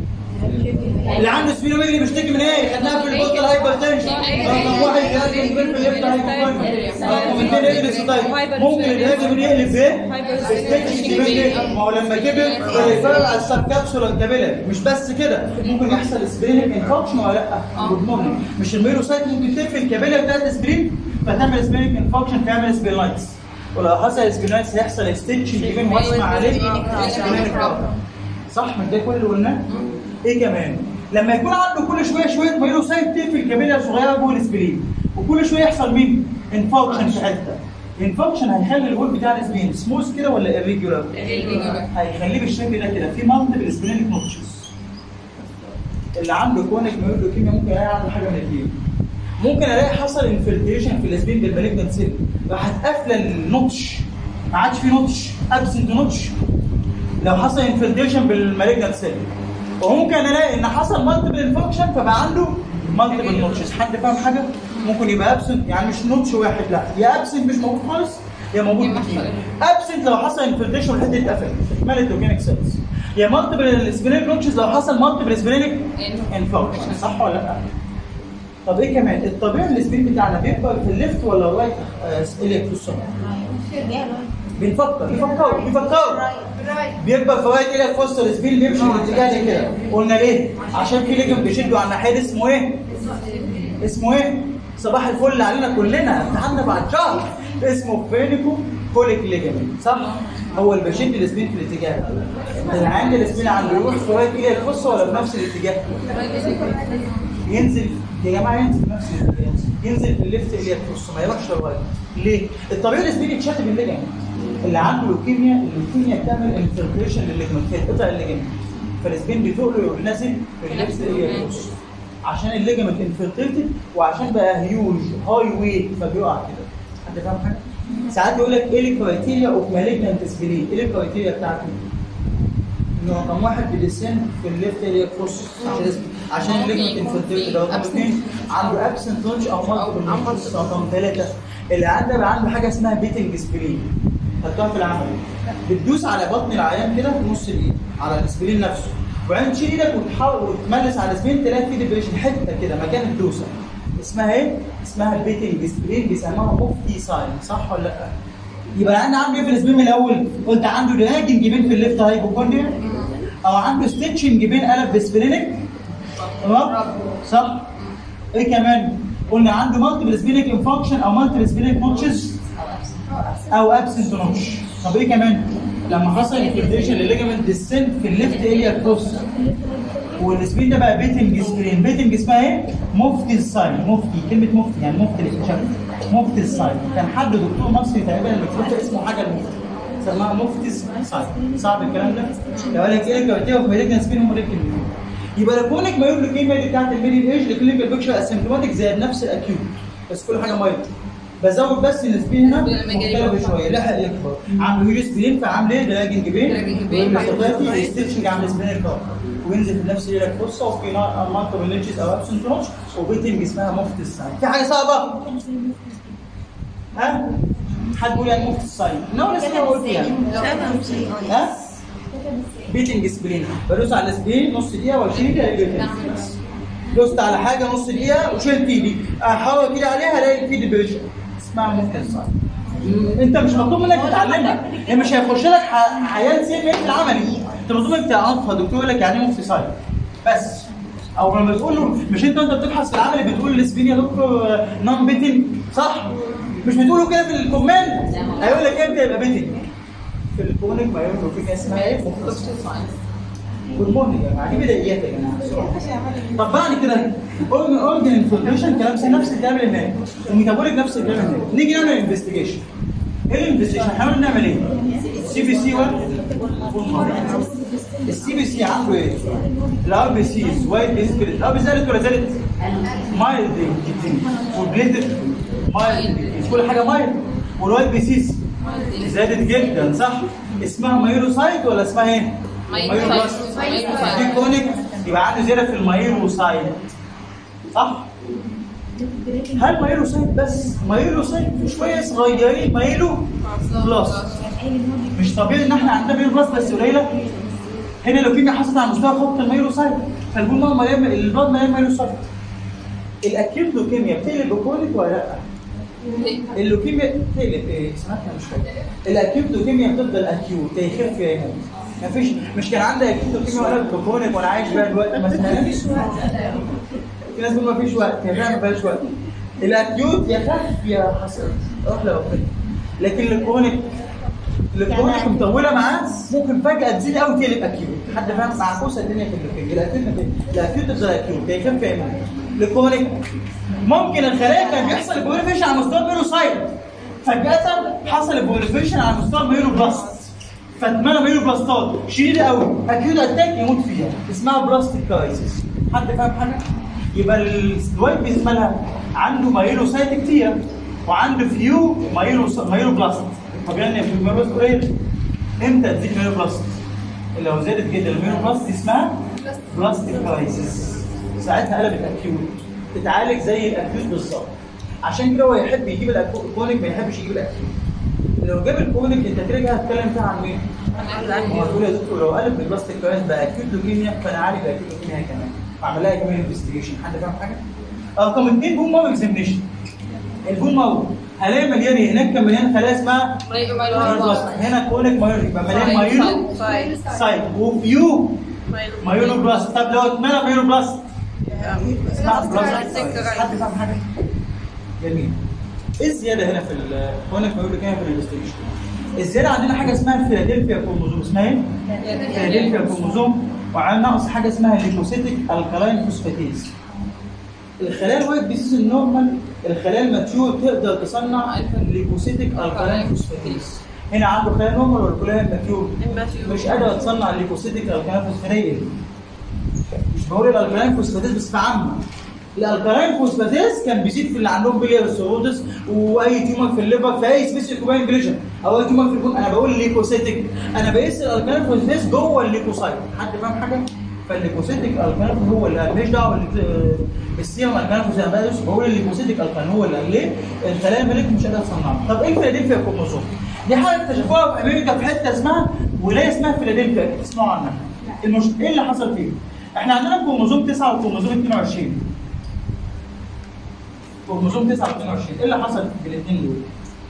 [SPEAKER 1] اللي عنده سبينوميجري بيشتكي من ايه؟ خدناها في البطل هايبر تنشن رقم واحد جهاز الفلفل يفتح هايبر رقم اثنين يقلب ستايل ممكن الهاجم يقلب ايه؟ ستيتش ما هو لما كبر فيفرق على السب كابسولار كابيلاري مش بس كده ممكن يحصل سبرينك انفكشن ولا لا؟ جود مورنينج مش الميروسايت ممكن تقفل الكابيلاري بتاعت السبرين فتعمل سبرينك انفكشن تعمل سبرينايتس ولو حصل سبرينايتس هيحصل اكستنشن ايفن واسمع عليه سبرينك صح مش ده كل اللي قلناه؟ ايه كمان؟ لما يكون عنده كل شويه شويه مايلوسايت تقفل كابيلة صغيره جوه السبرين وكل شويه يحصل مين؟ انفكشن في حته انفكشن هيخلي الوول بتاع السبرين سموث كده ولا irregular؟ هيخليه بالشكل ده كده في مالتيبل سبرينك نوتشز اللي عنده كونيك مايلوكيميا ممكن يلاقي عنده حاجه من الاثنين ممكن الاقي حصل انفلتريشن في السبين بالمالجنت سيل راحت قافله النوتش ما عادش في نوتش ابسنت نوتش لو حصل انفلتريشن بالمالجنت سيل وممكن الاقي ان حصل مالتيبل انفكشن فبقى عنده مالتيبل نوتشز حد فاهم حاجه ممكن يبقى ابسنت يعني مش نوتش واحد لا يا ابسنت مش موجود خالص يا موجود كتير ابسنت لو حصل انفلتريشن والحته اتقفلت مالت اوجينيك سيلز يا مالتيبل سبرينك نوتشز لو حصل مالتيبل سبرينك انفكشن صح ولا لا طب ايه كمان الطبيعي السبرين بتاعنا بيكبر في الليفت ولا الرايت سبيليك في السماء بنفكر بيفكروا بيفكروا بيكبر فوائد الى في وسط السبيل بيمشي في الاتجاه ده كده قلنا ليه؟ عشان في ليجن بيشدوا على الناحيه اسمه ايه؟ اسمه ايه؟ صباح الفل علينا كلنا امتحاننا بعد شهر اسمه فينيكو كوليك ليجامنت صح؟ هو اللي بيشد الاسبين في الاتجاه ده العند الاسبين عنده يروح في رايت ايديا الفص ولا بنفس الاتجاه؟ ينزل يا جماعه ينزل في نفس الاتجاه ينزل في الليفت ايديا الفص ما يروحش للرايت ليه؟ الطبيعي الاسبين يتشد بالليجامنت اللي عنده لوكيميا اللوكيميا بتعمل انفلتريشن للليجمنت قطع الليجمنت فالسبين بتقله يروح نازل في الليفت ايديا الفص عشان الليجمنت انفلتريتد وعشان بقى هيوج هاي ويت فبيقع كده حد فاهم حاجه؟ ساعات يقول لك ايه الكرايتيريا اوف مالجنت سبلين؟ ايه الكرايتيريا بتاعته؟ انه رقم واحد بيدسن في الليفت اريا كروس عشان اسمه عشان الليجمنت انفلتريتد رقم اثنين عنده ابسنت لونج او مالتيبل رقم ثلاثه اللي عنده بقى عنده حاجه اسمها بيتنج سبلين خدتوها في العمل بتدوس على بطن العيان كده في نص الايد على السبلين نفسه وبعدين تشيل ايدك وتحاول وتملس على السبلين تلاقي في ديبريشن حته كده مكان الدوسه اسمها ايه؟ اسمها البيتنج سبلين بيسموها مفتي ساين صح ولا لا؟ يبقى العيان عنده ايه في السبلين من الاول؟ قلت عنده دراجنج بين في الليفت هايبوكوندريا او عنده ستيتشنج بين قلب بسبلينك تمام؟ صح؟ ايه كمان؟ قلنا عنده مالتيبل سبلينك انفكشن او مالتيبل سبلينك نوتشز او ابسنت نوتش طب ايه كمان؟ لما حصل انفلتريشن للليجمنت ديسنت في الليفت اريا كروس والسبين ده بقى بيتنج سبرين بيتنج اسمها ايه؟ مفتي الساين مفتي كلمه مفتي يعني مفتي الاكتشاف مفتي الساين كان حد دكتور مصري تقريبا المكتوب اسمه حاجه المفتي سماها مفتي الساين صعب الكلام ده؟ لو قال لك ايه الكارتيه في مالجنت سبين هم كلمتين يبقى الكونيك ما يقول الكلمه دي بتاعت الميدل ايج الكلينيكال بيكشر اسيمتوماتيك زي نفس الاكيوت بس كل حاجه مايلد بزود بس السبين هنا مختلف شويه لحق يكبر عامل هيوج سبين فعامل ايه دراجنج بين
[SPEAKER 2] دراجنج بين.
[SPEAKER 1] والمسافات ستيتشنج عامل سبين الكار وينزل في نفس ايدك فرصه وفي مالتيبل لينشز او ابسنت نوتش وبيتنج اسمها مفت الساين في حاجه صعبه ها حد يقول يعني مفت الساين نو لسه ما قلت يعني ها بيتنج سبرين بدوس على السبرين نص دقيقه واشيل كده يبقى بس. دوست على حاجه نص دقيقه وشلت ايدي احاول كده عليها الاقي في ديبريشن اسمها ممكن الساين انت مش مطلوب منك تتعلمها هي مش هيخش لك ح- عيال سي ام في العملي انت مطلوب منك تعرفها دكتور يقول لك يعني ايه مفتي ساين بس او لما بتقول له مش انت وانت بتبحث في العملي بتقول للسبين يا دكتور نون بيتنج صح مش بتقولوا كده في الكومنت هيقول لك امتى يبقى بيتنج في الكونك ما يقول له في حاجه اسمها ايه مفتي ساين والمهم يا جماعه دي بدايات يا جماعه طب بعد كده اورجن انفلتريشن كلام سي- نفس الكلام اللي هناك الميتابوليك نفس الكلام اللي هناك نيجي نعمل انفستيجيشن ايه الانفستيجيشن؟ هنحاول نعمل ايه؟ سي بي سي السي بي سي عنده ايه؟ الار بي سيز وايت بيسكريت الار بي زادت ولا زادت؟ مايلد جدا والبليتد مايلد كل حاجه مايلد والوايت بي سيز زادت جدا صح؟ اسمها مايلوسايت ولا اسمها ايه؟
[SPEAKER 2] مايلوسايت.
[SPEAKER 1] مايلوسايت. دي كونيك يبقى عنده زياده في المايلوسايت صح؟ هل مايلوسايت بس؟ مايلوسايت في شويه صغيرين مايلو بلس مش طبيعي ان احنا عندنا مايلو بلس بس قليله هنا لو كيميا حصلت على مستوى خط المايلوسايت فالجول ماما مليان البلاد مليان مايلوسايت الاكيوت لوكيميا بتقلب بكونيك ولا لا؟ اللوكيميا تقلب ايه؟ سمعتها مش فاكر الاكيوت لوكيميا بتفضل اكيوت يخف يا ايمن مفيش مش كان عندي اكيوت لوكيميا ولا بكونيك وانا عايش بقى دلوقتي ما سمعناش في ناس بتقول مفيش وقت هي فعلا مفيش وقت الاكيوت يا خف يا حسن روح لربنا لكن الكونيك الكونيك مطوله معاه ممكن فجاه تزيد قوي تقلب اكيوت حد فاهم معكوسه الدنيا في اللوكيميا الاكيوت ما في- الاكيوت تفضل اكيوت هي خف يا ايمن الكونيك ممكن الخلايا كان بيحصل البوليفيشن على مستوى الميلوسايت فجأة حصل البوليفيشن على مستوى الميلوبلاست فاتمنى ميلوبلاستات شديدة قوي اكيوت اتاك يموت فيها اسمها بلاستيك كرايسيس حد فاهم حاجة؟ يبقى الوايت بيز مالها عنده مايلوسايت كتير وعنده فيو مايلو مايلوبلاست طبيعي ان في مايلوبلاست قليل امتى تزيد مايلوبلاست؟ لو زادت جدا الميلوبلاست دي اسمها بلاستيك كرايسيس ساعتها قلبت اكيوت تتعالج زي الاكيوت بالظبط عشان كده هو يحب يجيب الأكو- الكونيك ما يحبش يجيب الاكيوت لو جاب الكونيك انت كده هتتكلم فيها عن مين؟ هو هتقول يا دكتور لو قلب البلاستيك كرايس بقى اكيوت لوكيميا فانا عالج اكيوت لوكيميا كمان واعمل لها كمان انفستيجيشن حد فاهم حاجه؟ رقم اثنين بوم ماو اكزامينشن البوم ماو هلاقي مليان إيه؟ هناك كان مليان خلايا اسمها مايلوبلاست هنا كونيك مايلو يبقى مليان مايلو سايت وفيو مايلو بلاست طب لو اتمنى مايلو بلاست اسمها بلاست حد فاهم حاجه؟ جميل ايه الزياده هنا في الكونيك مايلو كام في الانفستيجيشن؟ الزياده عندنا حاجه اسمها فيلادلفيا كروموزوم اسمها ايه؟ فيلادلفيا كروموزوم وعندنا نقص حاجه اسمها ليكوسيتيك الكالاين فوسفاتيز الخلايا الوايت بيسيس النورمال الخلايا الماتيور تقدر تصنع ليكوسيتيك الكالاين فوسفاتيز هنا عنده خلايا نورمال ولا كلها ماتيور؟ مش قادره تصنع الليكوسيتيك الكالاين فوسفاتيز مش بقول الالكالاين فوسفاتيز بصفه عامه الالكالاين فوسفاتيز كان بيزيد في اللي عندهم بيليار سيروتس واي تيومر في الليفر في اي سبيسيفيك كوباين جليشن او اي تيومر في البون انا بقول ليكوسيتيك انا بقيس الالكالاين فوسفاتيز جوه الليكوسايت حد فاهم حاجه؟ فالليكوسيتيك الكالاين هو اللي ماليش دعوه بال- بالسيرم الكالاين فوسفاتيز أنا بقيس- بقول الليكوسيتيك الكالاين هو اللي قال ليه الخلايا الملك مش قادره تصنعها طب ايه الفيلادلفيا كروموزوم؟ دي حاجه اكتشفوها في امريكا في حته اسمها ولايه اسمها فيلادلفيا تسمعوا عنها المش... ايه اللي حصل فيه؟ احنا عندنا كروموزوم 9 وكروموزوم 22 كروموزوم 9 و 22 ايه اللي حصل في الاثنين دول؟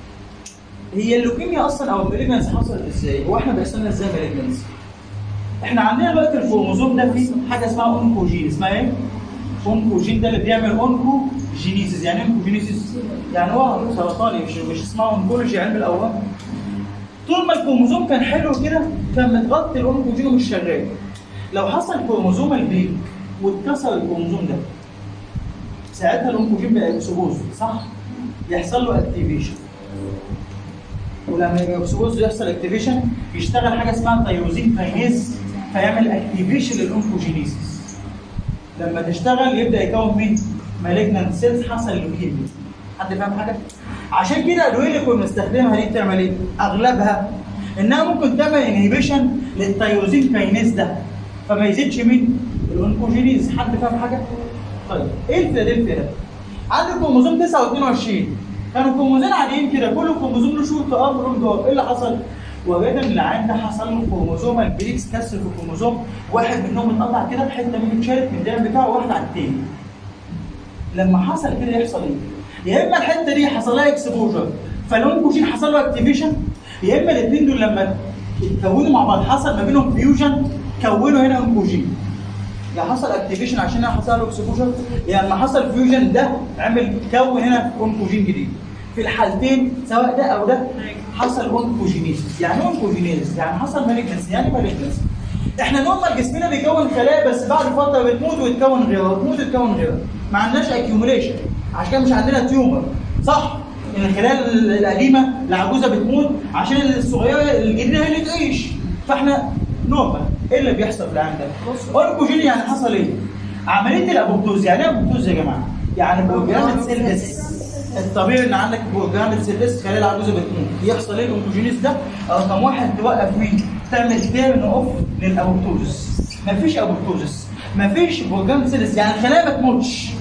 [SPEAKER 1] هي اللوكيميا اصلا او المالجنس حصلت ازاي؟ هو احنا بقسمنا ازاي مالجنس؟ احنا عندنا دلوقتي الكروموزوم ده فيه حاجه اسمها اونكوجين اسمها ايه؟ اونكوجين ده اللي بيعمل اونكو جينيسيس يعني ايه اونكوجينيسيس؟ يعني هو سرطاني مش مش اسمها اونكولوجي علم الاورام طول ما الكروموزوم كان حلو كده كان متغطي الاونكوجين ومش شغال لو حصل كروموزوم البيك واتكسر الكروموزوم ده ساعتها الاونكوجين بقى اكسبوز صح؟ يحصل له اكتيفيشن ولما يبقى اكسبوز يحصل اكتيفيشن يشتغل حاجه اسمها تيروزين كاينيز فيعمل اكتيفيشن للاونكوجينيسيس لما تشتغل يبدا يكون مين؟ مالجنانت سيلز حصل لوكيميا حد فاهم حاجه؟ عشان كده الادويه اللي كنا بنستخدمها دي بتعمل ايه؟ اغلبها انها ممكن تعمل انهيبيشن للتيروزين كاينيز ده فما يزيدش مين؟ الاونكوجينيز حد فاهم حاجه؟ طيب ايه الفيلادلفيا ده؟ عندك كروموزوم 9 و22 كانوا كروموزومين عاديين كده كل كروموزوم له شوط اب ولون دور ايه اللي حصل؟ وجدنا ان العيان ده حصل له كروموزوم البريكس كسر في كروموزوم واحد منهم اتقطع كده حته منه اتشالت من الدم بتاعه واحد على التاني لما حصل كده يحصل ايه؟ يا اما الحته دي حصل لها اكسبوجر فالونكوجين حصل له اكتيفيشن يا اما الاثنين دول لما اتكونوا مع بعض حصل ما بينهم فيوجن كونوا هنا اونكوجين يا حصل اكتيفيشن عشان هنا حصل له اكسبوجر يا اما حصل فيوجن ده عمل كون هنا اونكوجين جديد في الحالتين سواء ده او ده حصل اونكوجينيز يعني اونكوجينيز يعني حصل مالجنس يعني مالجنس احنا نورمال جسمنا بيكون خلايا بس بعد فتره بتموت وتكون غيرها وتموت وتكون غيرها ما عندناش اكيوميليشن عشان كده مش عندنا تيومر صح ان الخلايا القديمه العجوزه بتموت عشان الصغيره الجديده هي اللي تعيش فاحنا نورمال ايه اللي بيحصل في العالم ده؟ اونكوجين يعني حصل ايه؟ عمليه الابوبتوز يعني ايه ابوبتوز يا جماعه؟ يعني بروجرام سيلز الطبيعي ان عندك بروجرام سيلز خلايا العجوزه بتموت يحصل ايه الاونكوجينيز ده؟ رقم واحد توقف مين؟ تعمل تيرن اوف للابوبتوز مفيش ابوبتوزس مفيش بروجرام سيلز يعني الخلايا ما تموتش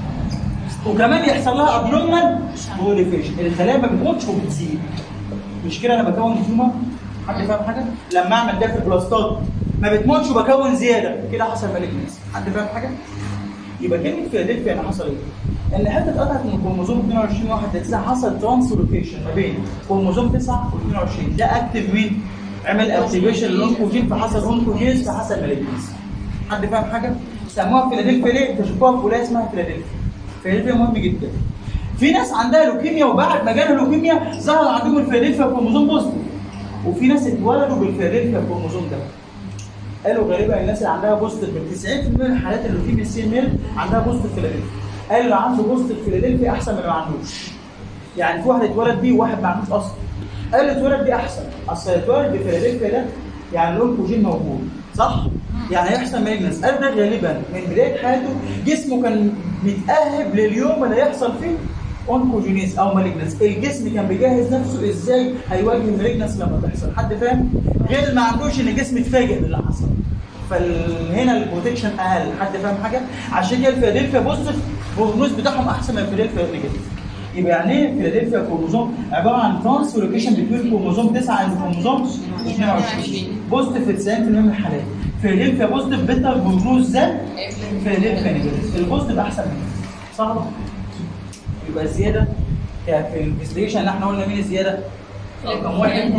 [SPEAKER 1] وكمان يحصل لها ابنورمال بروليفيشن الخلايا ما بتموتش وبتزيد مش كده انا بكون تيومر حد فاهم حاجه لما اعمل ده في البلاستات ما بتموتش وبكون زياده كده حصل مالجنس حد فاهم حاجه يبقى كلمه فيلادلفيا انا حصل ايه ان حته اتقطعت من كروموزوم 22 واحد ل 9 حصل ترانسلوكيشن ما بين كروموزوم 9 و 22 ده اكتف مين عمل اكتيفيشن للاونكوجين فحصل اونكوجينز فحصل مالجنس حد فاهم حاجه سموها فيلادلفيا ليه اكتشفوها في ولايه اسمها فيلادلفيا فيلادلفيا مهم جدا في ناس عندها لوكيميا وبعد ما جالها لوكيميا ظهر عندهم الفيلادلفيا كروموزوم بوزيتيف وفي ناس اتولدوا بالفيلادلفيا كروموزوم ده قالوا غالبا الناس اللي عندها بوزيتيف من 90% من حالات اللوكيميا السي ام ال عندها بوزيتيف فيلادلفيا قال اللي عنده بوزيتيف فيلادلفيا احسن من اللي ما عندوش يعني في واحد اتولد بيه وواحد ما عندوش اصلا قال اللي اتولد بيه احسن اصل اللي اتولد بفيلادلفيا ده يعني الاونكوجين موجود صح؟ يعني هيحصل مالجنس قال ده غالبا من بدايه حياته جسمه كان متاهب لليوم اللي هيحصل فيه اونكوجينيز او مالجنس الجسم كان بيجهز نفسه ازاي هيواجه المالجنس لما تحصل حد فاهم غير ما عندوش ان الجسم اتفاجئ باللي حصل فهنا البروتكشن اقل حد فاهم حاجه عشان كده الفيلادلفيا بوزيتيف البروجنوز بتاعهم احسن من الفيلادلفيا نيجاتيف يبقى يعني ايه فيلادلفيا كروموزوم عباره عن ترانسلوكيشن بين كروموزوم 9 عند كروموزوم 22 بوزيتيف في 90% من الحالات فيلادلفيا بوزيتيف بيتا البروجنوز ده فيلادلفيا نيجاتيف البوزيتيف احسن منه صح يبقى الزياده في الانفستيجيشن اللي احنا قلنا مين الزياده؟ رقم واحد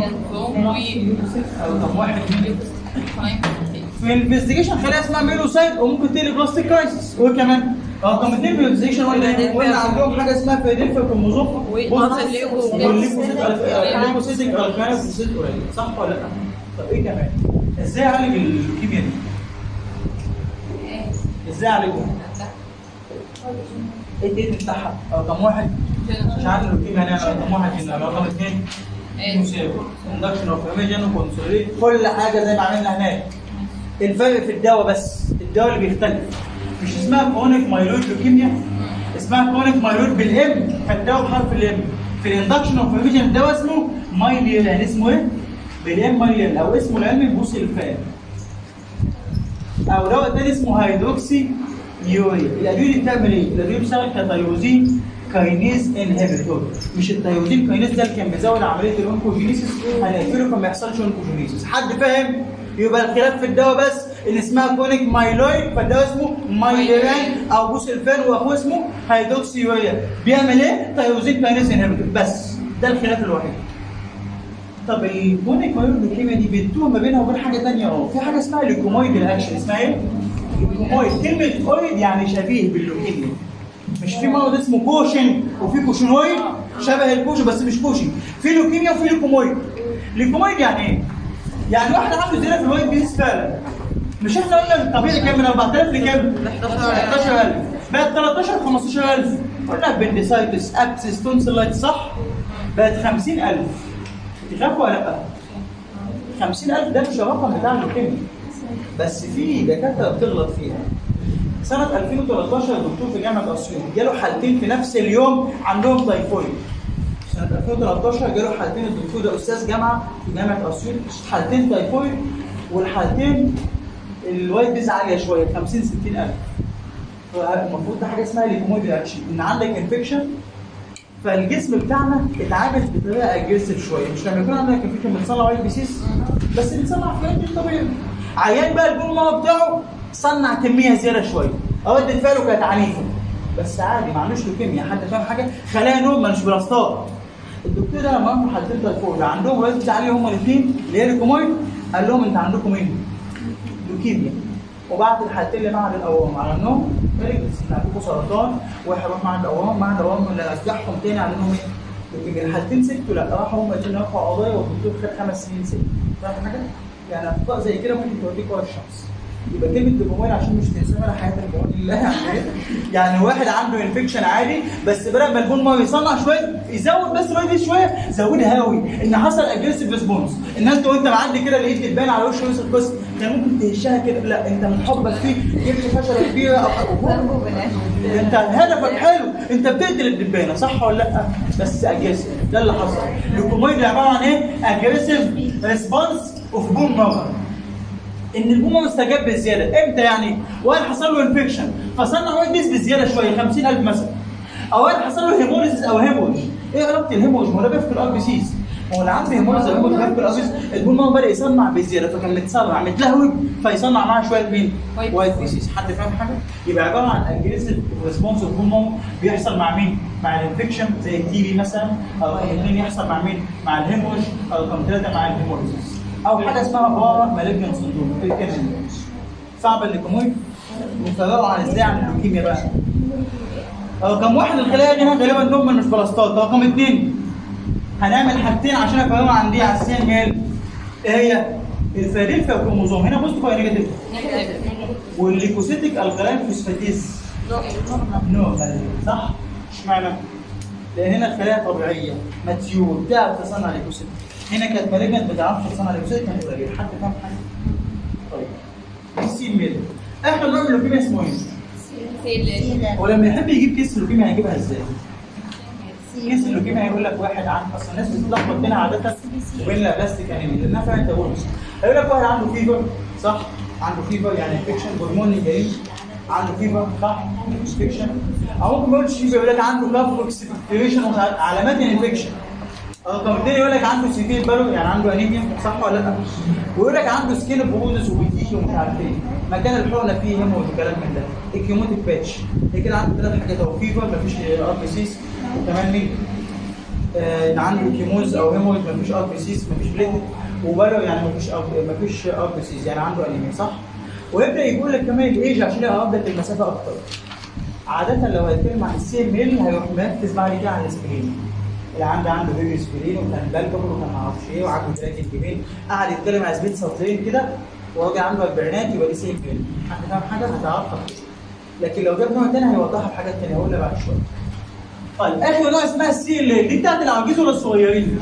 [SPEAKER 1] رقم واحد في الانفستيجيشن خلايا اسمها ميلوسايت وممكن تقلب بلاستيك كرايسيس وايه كمان؟ رقم اثنين بريوديزيشن ولا
[SPEAKER 2] فيلادلفيا.
[SPEAKER 1] ولا عندهم حاجه اسمها فيلادلفيا كروموزوم
[SPEAKER 2] ونقص الليوكو-
[SPEAKER 1] والليكوسيت الليكوسيتك الكاينوسيت قليل صح ولا لا؟ طب ايه كمان؟ ازاي اعالج اللوكيميا دي؟ ازاي اعالجها؟ ايه التيت بتاعها؟ رقم واحد مش عارف اللوكيميا هنعمل رقم واحد هنا رقم اثنين اندكشن اوف ايميجن وكونسوليت كل حاجه زي ما عملنا هناك الفرق في الدواء بس الدواء اللي بيختلف مش اسمها كونيك مايلويد لوكيميا اسمها كونيك مايلويد بالام فالدواء بحرف الام في الاندكشن اوف ايميجن الدواء اسمه مايليال يعني اسمه ايه؟ بالام مايليال او اسمه العلمي بوسيلفان او دواء تاني اسمه هيدروكسي يوريا الادويه دي بتعمل ايه؟ الادويه بتشتغل كتايوزين كاينيز انهبيتور مش التايوزين كاينيز ده اللي كان بيزود عمليه الانكوجينيسيس هنقفله فما يحصلش انكوجينيسيس حد فاهم؟ يبقى الخلاف في الدواء بس ان اسمها كونيك مايلويد فالدواء اسمه مايليران او بوسلفان واخوه اسمه هيدروكسي يوريا بيعمل ايه؟ تايوزين كاينيز انهبيتور بس ده الخلاف الوحيد طب الكونيك مايلويد لوكيميا دي بتتوه ما بينها وبين حاجه ثانيه اه في حاجه اسمها ليكومويد الاكشن اسمها ايه؟ ليكومويد كلمه اويد يعني شبيه باللوكيميا مش في مرض اسمه كوشن وفي كوشنويد شبه الكوشن بس مش كوشن في لوكيميا وفي ليكومويد ليكومويد يعني ايه؟ يعني واحد عنده زياده في الوايت بيس فعلا مش احنا قلنا الطبيعي كام من 4000 لكام؟ 11000 بقت 13 15000 قلنا بندسايتس ابسس تونسلايت صح؟ بقت 50000 تخافوا ولا لا؟ 50000 ده مش الرقم بتاع اللوكيميا بس في دكاتره بتغلط فيها سنة 2013 دكتور في جامعة أسيوط جاله حالتين في نفس اليوم عندهم تايفويد سنة 2013 جاله حالتين الدكتور ده أستاذ جامعة في جامعة أسيوط حالتين تايفويد والحالتين الوايت بيز عالية شوية 50 60 ألف المفروض ده حاجة اسمها ليكومويد رياكشن إن عندك انفكشن فالجسم بتاعنا اتعامل بطريقه اجريسيف شويه مش لما يكون عندك انفكشن بتصنع وايت بيسيس بس بتصنع في وقت طبيعي عيان بقى البول ماما بتاعه صنع كميه زياده شويه ردة فعله كانت عنيفه بس عادي ما عندوش لوكيميا حد فاهم حاجه خلايا نورمال مش بلاستات الدكتور ده لما راحوا حالتين تايفويد عندهم وايت عليه هما الاثنين اللي هي ليكومويد قال لهم انت عندكم ايه؟ لوكيميا وبعد الحالتين اللي معهد الاورام عملناهم فريجنس ان عندكم سرطان واحد راح معهد الاورام معهد الاورام اللي رجعهم تاني على انهم ايه؟ لكن الحالتين سكتوا لا راحوا هم الاثنين رفعوا قضايا والدكتور خد خمس سنين سجن فاهم حاجه؟ يعني اخطاء زي كده ممكن توديك ورا الشمس يبقى كلمه دوبامين عشان مش تنساها ولا حياه البعون لله يعني إيه؟ يعني واحد عنده انفكشن عادي بس بدل ما البون ما يصنع شويه يزود بس الوايت دي شويه زودها قوي ان حصل اجريسيف ريسبونس ان انت وانت معدي كده لقيت تبان على وش يوسف القسم كان ممكن تهشها كده لا انت من حبك فيه جبت فشله كبيره او انت هدفك حلو انت بتقتل الدبانه صح ولا لا بس اجريسيف ده اللي حصل اللوكومويد عباره عن ايه اجريسيف ريسبونس اوف بون ماما ان البومه مستجاب بزياده امتى يعني واحد حصل له انفكشن فصنع وايت بيس بزياده شويه 50000 مثلا او واحد حصل له هيموليزيس او هيموج ايه علاقه الهيموج ما هو ده بيفقد الار بي سيز ما هو اللي عنده هيموليزيس او هيموج بيفقد الار بي سيز البومه بدا يصنع بزياده فكان متسرع متلهوج فيصنع معاه شويه مين؟
[SPEAKER 2] وايت
[SPEAKER 1] وايت بي سيز حد فاهم حاجه؟ يبقى عباره عن اجريسيف ريسبونس اوف بومه بيحصل مع مين؟ مع الانفكشن زي التي بي مثلا او رقم اثنين يحصل مع مين؟ مع الهيموج او رقم ثلاثه مع الهيموليزيس او حاجه اسمها بارا مالجن سندروم في الكلمه صعب الليكومويد نفرقوا عن ازاي عن اللوكيميا بقى رقم واحد الخلايا دي هنا غالبا نورمال مش بلاستات رقم اثنين هنعمل حاجتين عشان افرقها عن دي على السي ام ال ايه هي؟ الفيلادلفيا كروموزوم هنا بوزيتيف ولا نيجاتيف؟ والليكوسيتيك الكلاين فوسفاتيز نورمال صح؟ اشمعنى؟ لان هنا الخلايا طبيعيه ماتيور بتعرف تصنع ليكوسيتيك هنا كانت مالجنت ما بتعرفش تصنع ليكوسيتيك كانت قليل حد فاهم حاجه؟ طيب السي ميل اخر نوع من اللوكيميا اسمه ايه؟ هو لما يحب يجيب كيس اللوكيميا هيجيبها ازاي؟ كيس اللوكيميا هيقول لك واحد عنده اصل الناس بتتلخبط بينها عاده وبين البلاستيك انيميا لانها فعلا تقولش هيقول لك واحد عنده فيفر صح؟ عنده فيفر يعني انفكشن هرموني جاي عنده فيفر صح؟ انفكشن او ممكن ما يقولش فيفر يقول لك عنده كاف اكسبكتيشن علامات الانفكشن رقم اثنين يقول لك عنده سيفير بالو يعني عنده انيميا صح ولا لا؟ ويقول لك عنده سكين برودز وبيتيكي ومش عارف ايه مكان الحقنه فيه هيمو وكلام من ده الكيموتيك باتش هي كده عنده ثلاث حاجات هو فيفر مفيش ار بي سيس وكمان مين؟ آه عنده كيموز او هيمويد مفيش ار بي سيس مفيش بليتد وبالو يعني مفيش ار مفيش ار بي سيس يعني عنده انيميا صح؟ ويبدا يقول لك كمان الايج عشان يقرب لك المسافه اكتر عادة لو هيتكلم عن السي ام ال هيروح مركز بعد كده على الاسبرين اللي عنده عنده بيبي اسبرين وكان بالبر وكان معرفش ايه وعنده تراك الجبين قعد يتكلم على سبيد سطرين كده وراجل عنده الاربعينات يبقى دي سي ام ال حد فاهم حاجه هتعرفها لكن لو جاب نوع تاني هيوضحها في حاجات تانيه هقولها بعد شويه طيب اخر نوع اسمها السي ال دي بتاعت العواجيز ولا الصغيرين؟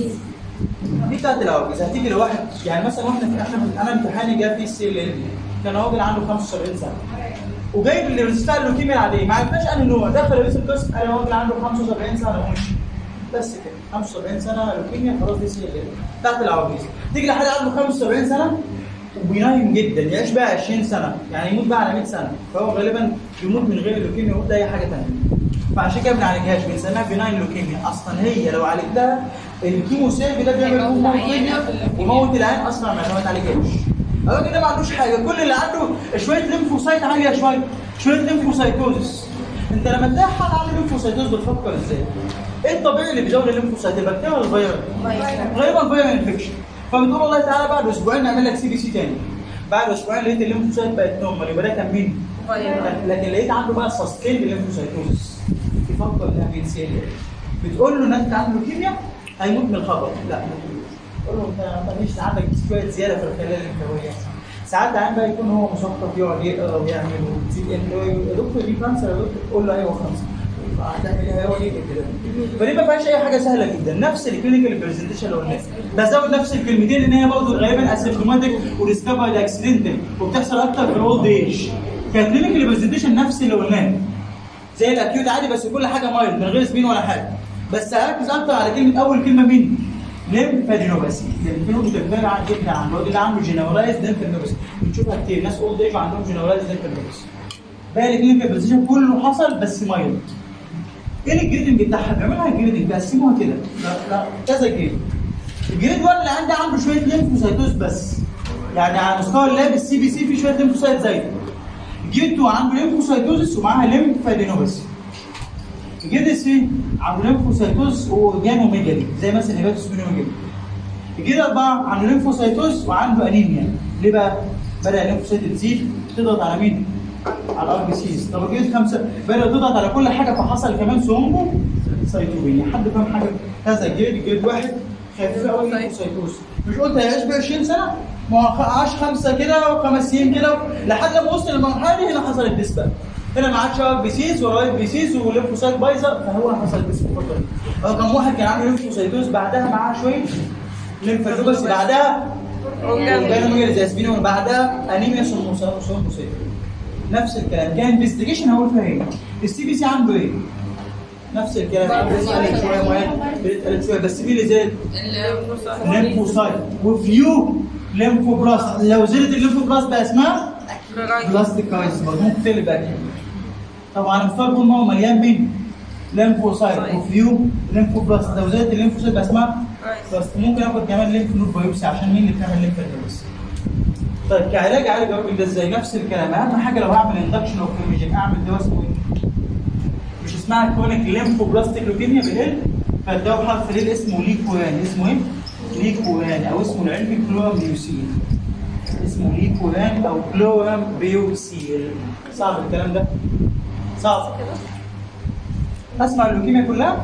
[SPEAKER 1] دي بتاعت العواجيز هتيجي لواحد يعني مثلا واحنا في احنا في انا امتحاني جاب فيه السي ال كان راجل عنده 75 سنه وجايب اللي بتستاهل اللوكيميا العاديه ما عرفناش انهي نوع دخل رئيس القسم قال راجل عنده 75 سنه ومشي بس كده 75 سنه لوكيميا خلاص دي سي ال بتاعت العواجيز تيجي لحد عنده 75 سنه وبينايم جدا يعيش بقى 20 سنه يعني يموت بقى على 100 سنه فهو غالبا يموت من غير اللوكيميا يموت اي حاجه ثانيه فعشان كده ما بنعالجهاش بنسميها بناين لوكيميا اصلا هي لو عالجتها الكيمو سيرفي ده بيعمل هرمون كيميا وموت العين اصلا ما ما تعالجهاش الراجل ده ما عندوش حاجه كل اللي عنده شويه ليمفوسايت عاليه شويه شويه ليمفوسايتوزس انت لما تلاقي حد عنده ليمفوسايتوز بتفكر ازاي؟ ايه الطبيعي اللي بيزود الليمفوسايت البكتيريا ولا الفيروس؟ غالبا فيروس انفكشن فبتقول والله تعالى بعد اسبوعين نعمل لك سي بي سي تاني بعد اسبوعين لقيت الليمفوسايت بقت نورمال يبقى ده كان مين؟ لكن لقيت عنده بقى سسكيند ليمفوسايتوزس يفكر انها بين سي بتقول له ان انت عنده لوكيميا هيموت من الخبر لا ما تقولوش قول له انت مش عندك شويه زياده في الخلايا الليمفاويه ساعات عين بقى يكون هو مثقف يقعد يقرا ويعمل وتزيد يا دكتور دي كانسر يا دكتور تقول له ايوه كانسر هتعمل ايه هو ايه كده فدي ما فيهاش اي حاجه سهله جدا نفس الكلينيكال برزنتيشن اللي قلناها بزود نفس الكلمتين ان هي برضه غالبا اسيمتوماتيك وديسكفرد اكسيدنتال وبتحصل اكتر في الاولد ايج ككلينيكال برزنتيشن نفس اللي قلناه زي الاكيوت عادي بس كل حاجه مايل من غير سبين ولا حاجه بس هركز اكتر على كلمه اول كلمه مين؟ ليمفادينوباسي الليمفادينوباسي بتبان جدا عن الراجل اللي عنده جنرالايز ليمفادينوباسي بنشوفها كتير ناس اولد ايج وعندهم جنرالايز ليمفادينوباسي باقي الكلينيكال برزنتيشن كله حصل بس مايل ايه الجريدنج بتاعها؟ بيعملها جريدنج بيقسموها كده لا لا كذا جريد الجريد 1 اللي عندي عنده شويه ليمفوسايتوز بس يعني على مستوى اللاب السي بي سي في شويه ليمفوسايت زايده الجريد 2 عنده ليمفوسايتوزس ومعاها ليمفادينوباسي الجريد 3 عنده ليمفوسايتوز وجانوميجالي زي مثلا هيباتوس ميجالي الجريد 4 عنده ليمفوسايتوز وعنده انيميا ليه بقى؟ بدا الليمفوسايت تزيد تضغط على مين؟ على الار بي سيز طب الجريد 5 بدا تضغط على كل حاجه فحصل كمان سومبو سايتوبينيا حد فاهم حاجه كذا جريد الجريد واحد خفيف قوي ليمفوسايتوز مش قلت هيعيش ب 20 سنه؟ ما هو عاش خمسه كده وخمس سنين كده لحد ما وصل للمرحله دي هنا حصل الديس بقى هنا ما عادش ار بي سيز ورايت بي سيز وليمفوسايت بايظه فهو حصل الديس في الفتره دي رقم واحد كان عنده ليمفوسايتوز بعدها معاه شويه ليمفادوباسي بعدها جانوميجالي زي اسبينو بعدها انيميا سوموسايت نفس الكلام كان انفستيجيشن هقول فيها ايه؟ السي بي سي عنده ايه؟ نفس الكلام بيتقلب شويه معين بيتقلب شويه بس مين اللي زاد؟ ليمفوسايت وفيو ليمفوبلاست لو زادت الليمفوبلاست بقى اسمها بلاستيكايز برضه ممكن تقلب اكيد طبعا مستوى البول ما هو مليان مين؟ ليمفوسايت وفيو ليمفوبلاست لو زادت الليمفوسايت بقى اسمها بلاست ممكن اخد كمان ليمف نود بايوبسي عشان مين اللي بتعمل ليمف بايوبسي طيب كعلاج عالج الراجل ده ازاي؟ نفس الكلام اهم حاجه لو هعمل اندكشن اوف فيميجن اعمل دواء اسمه ايه؟ مش اسمها كونيك ليمفوبلاستيك لوكيميا بالال فالدواء بحرف ال اسمه ليكوان اسمه ايه؟ ليكوان او اسمه العلمي كلورام بيوسيل اسمه ليكوان او كلورام بيوسيل صعب الكلام ده؟ صعب اسمع اللوكيميا كلها؟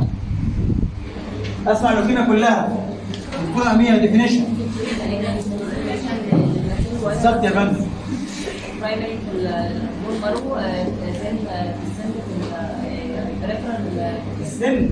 [SPEAKER 1] اسمع اللوكيميا كلها الكلها 100 ديفينيشن بالظبط يا فندم
[SPEAKER 2] برايمري في البول مارو زين في السن في الريفرال
[SPEAKER 1] السن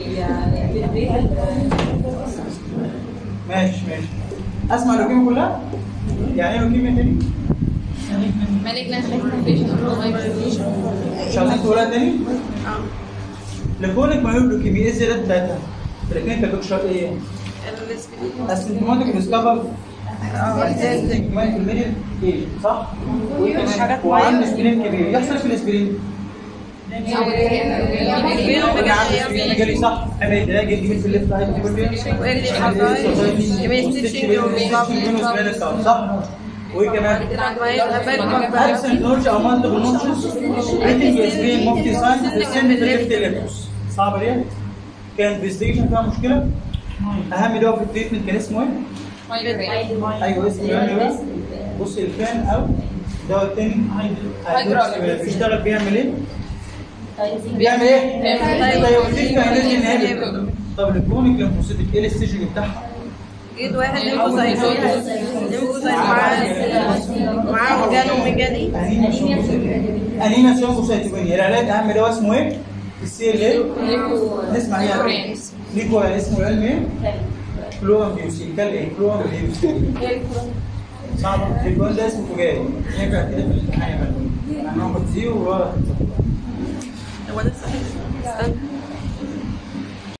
[SPEAKER 1] ماشي ماشي اسمع اللوكيميا كلها؟ يعني ايه لوكيميا تاني؟
[SPEAKER 3] malignant lymphation or hypertension.
[SPEAKER 1] مش عايزين تقولها تاني؟ لكونك مايوب لوكيميا ايه الزيادات بتاعتها؟ في الكلينيكال بيكشر ايه؟ اسيمتوماتيك ديسكفر اسيمتوماتيك في الميدل ايه صح؟ وعنده سبرين كبير يحصل في الاسبرين انا عندي سبرين جالي صح حماية ده جالي جميل في الليفت هايد صح؟ وايه كمان؟ absent نورج او مالتيبل نورجز ريتنج اسبرين ممكن ساين في السن الليفت ليبوس صعب ليه؟ كان انفستيجيشن فيها مشكله اهم دواء في التريتمنت كان اسمه ايه؟ ايوه اسمه ايه؟ بص الفان او الدواء التاني بيشتغل بيعمل ايه؟ بيعمل ايه؟
[SPEAKER 3] بيعمل
[SPEAKER 1] تايروزين كاينيز انهبيتور طب الكرونيك ليمفوسيتك ايه الستيج بتاعها؟
[SPEAKER 4] جيت واحد ليمفوسايت ليمفوسايت معاه معاه جاله ميجالي
[SPEAKER 1] انيميا ثرومبوسيتوبينيا انيميا ثرومبوسيتوبينيا العلاج اهم دواء اسمه ايه؟ السي ال ايه؟ نسمع ايه؟ ليكو اسمه العلمي ايه؟ كلورام بيوسين كال ايه؟ كلورام بيوسين صعب الكلورام ده اسمه فجاي ينفع كده في الامتحان يا فندم هناخد زيرو وورا
[SPEAKER 4] هو ده صحيح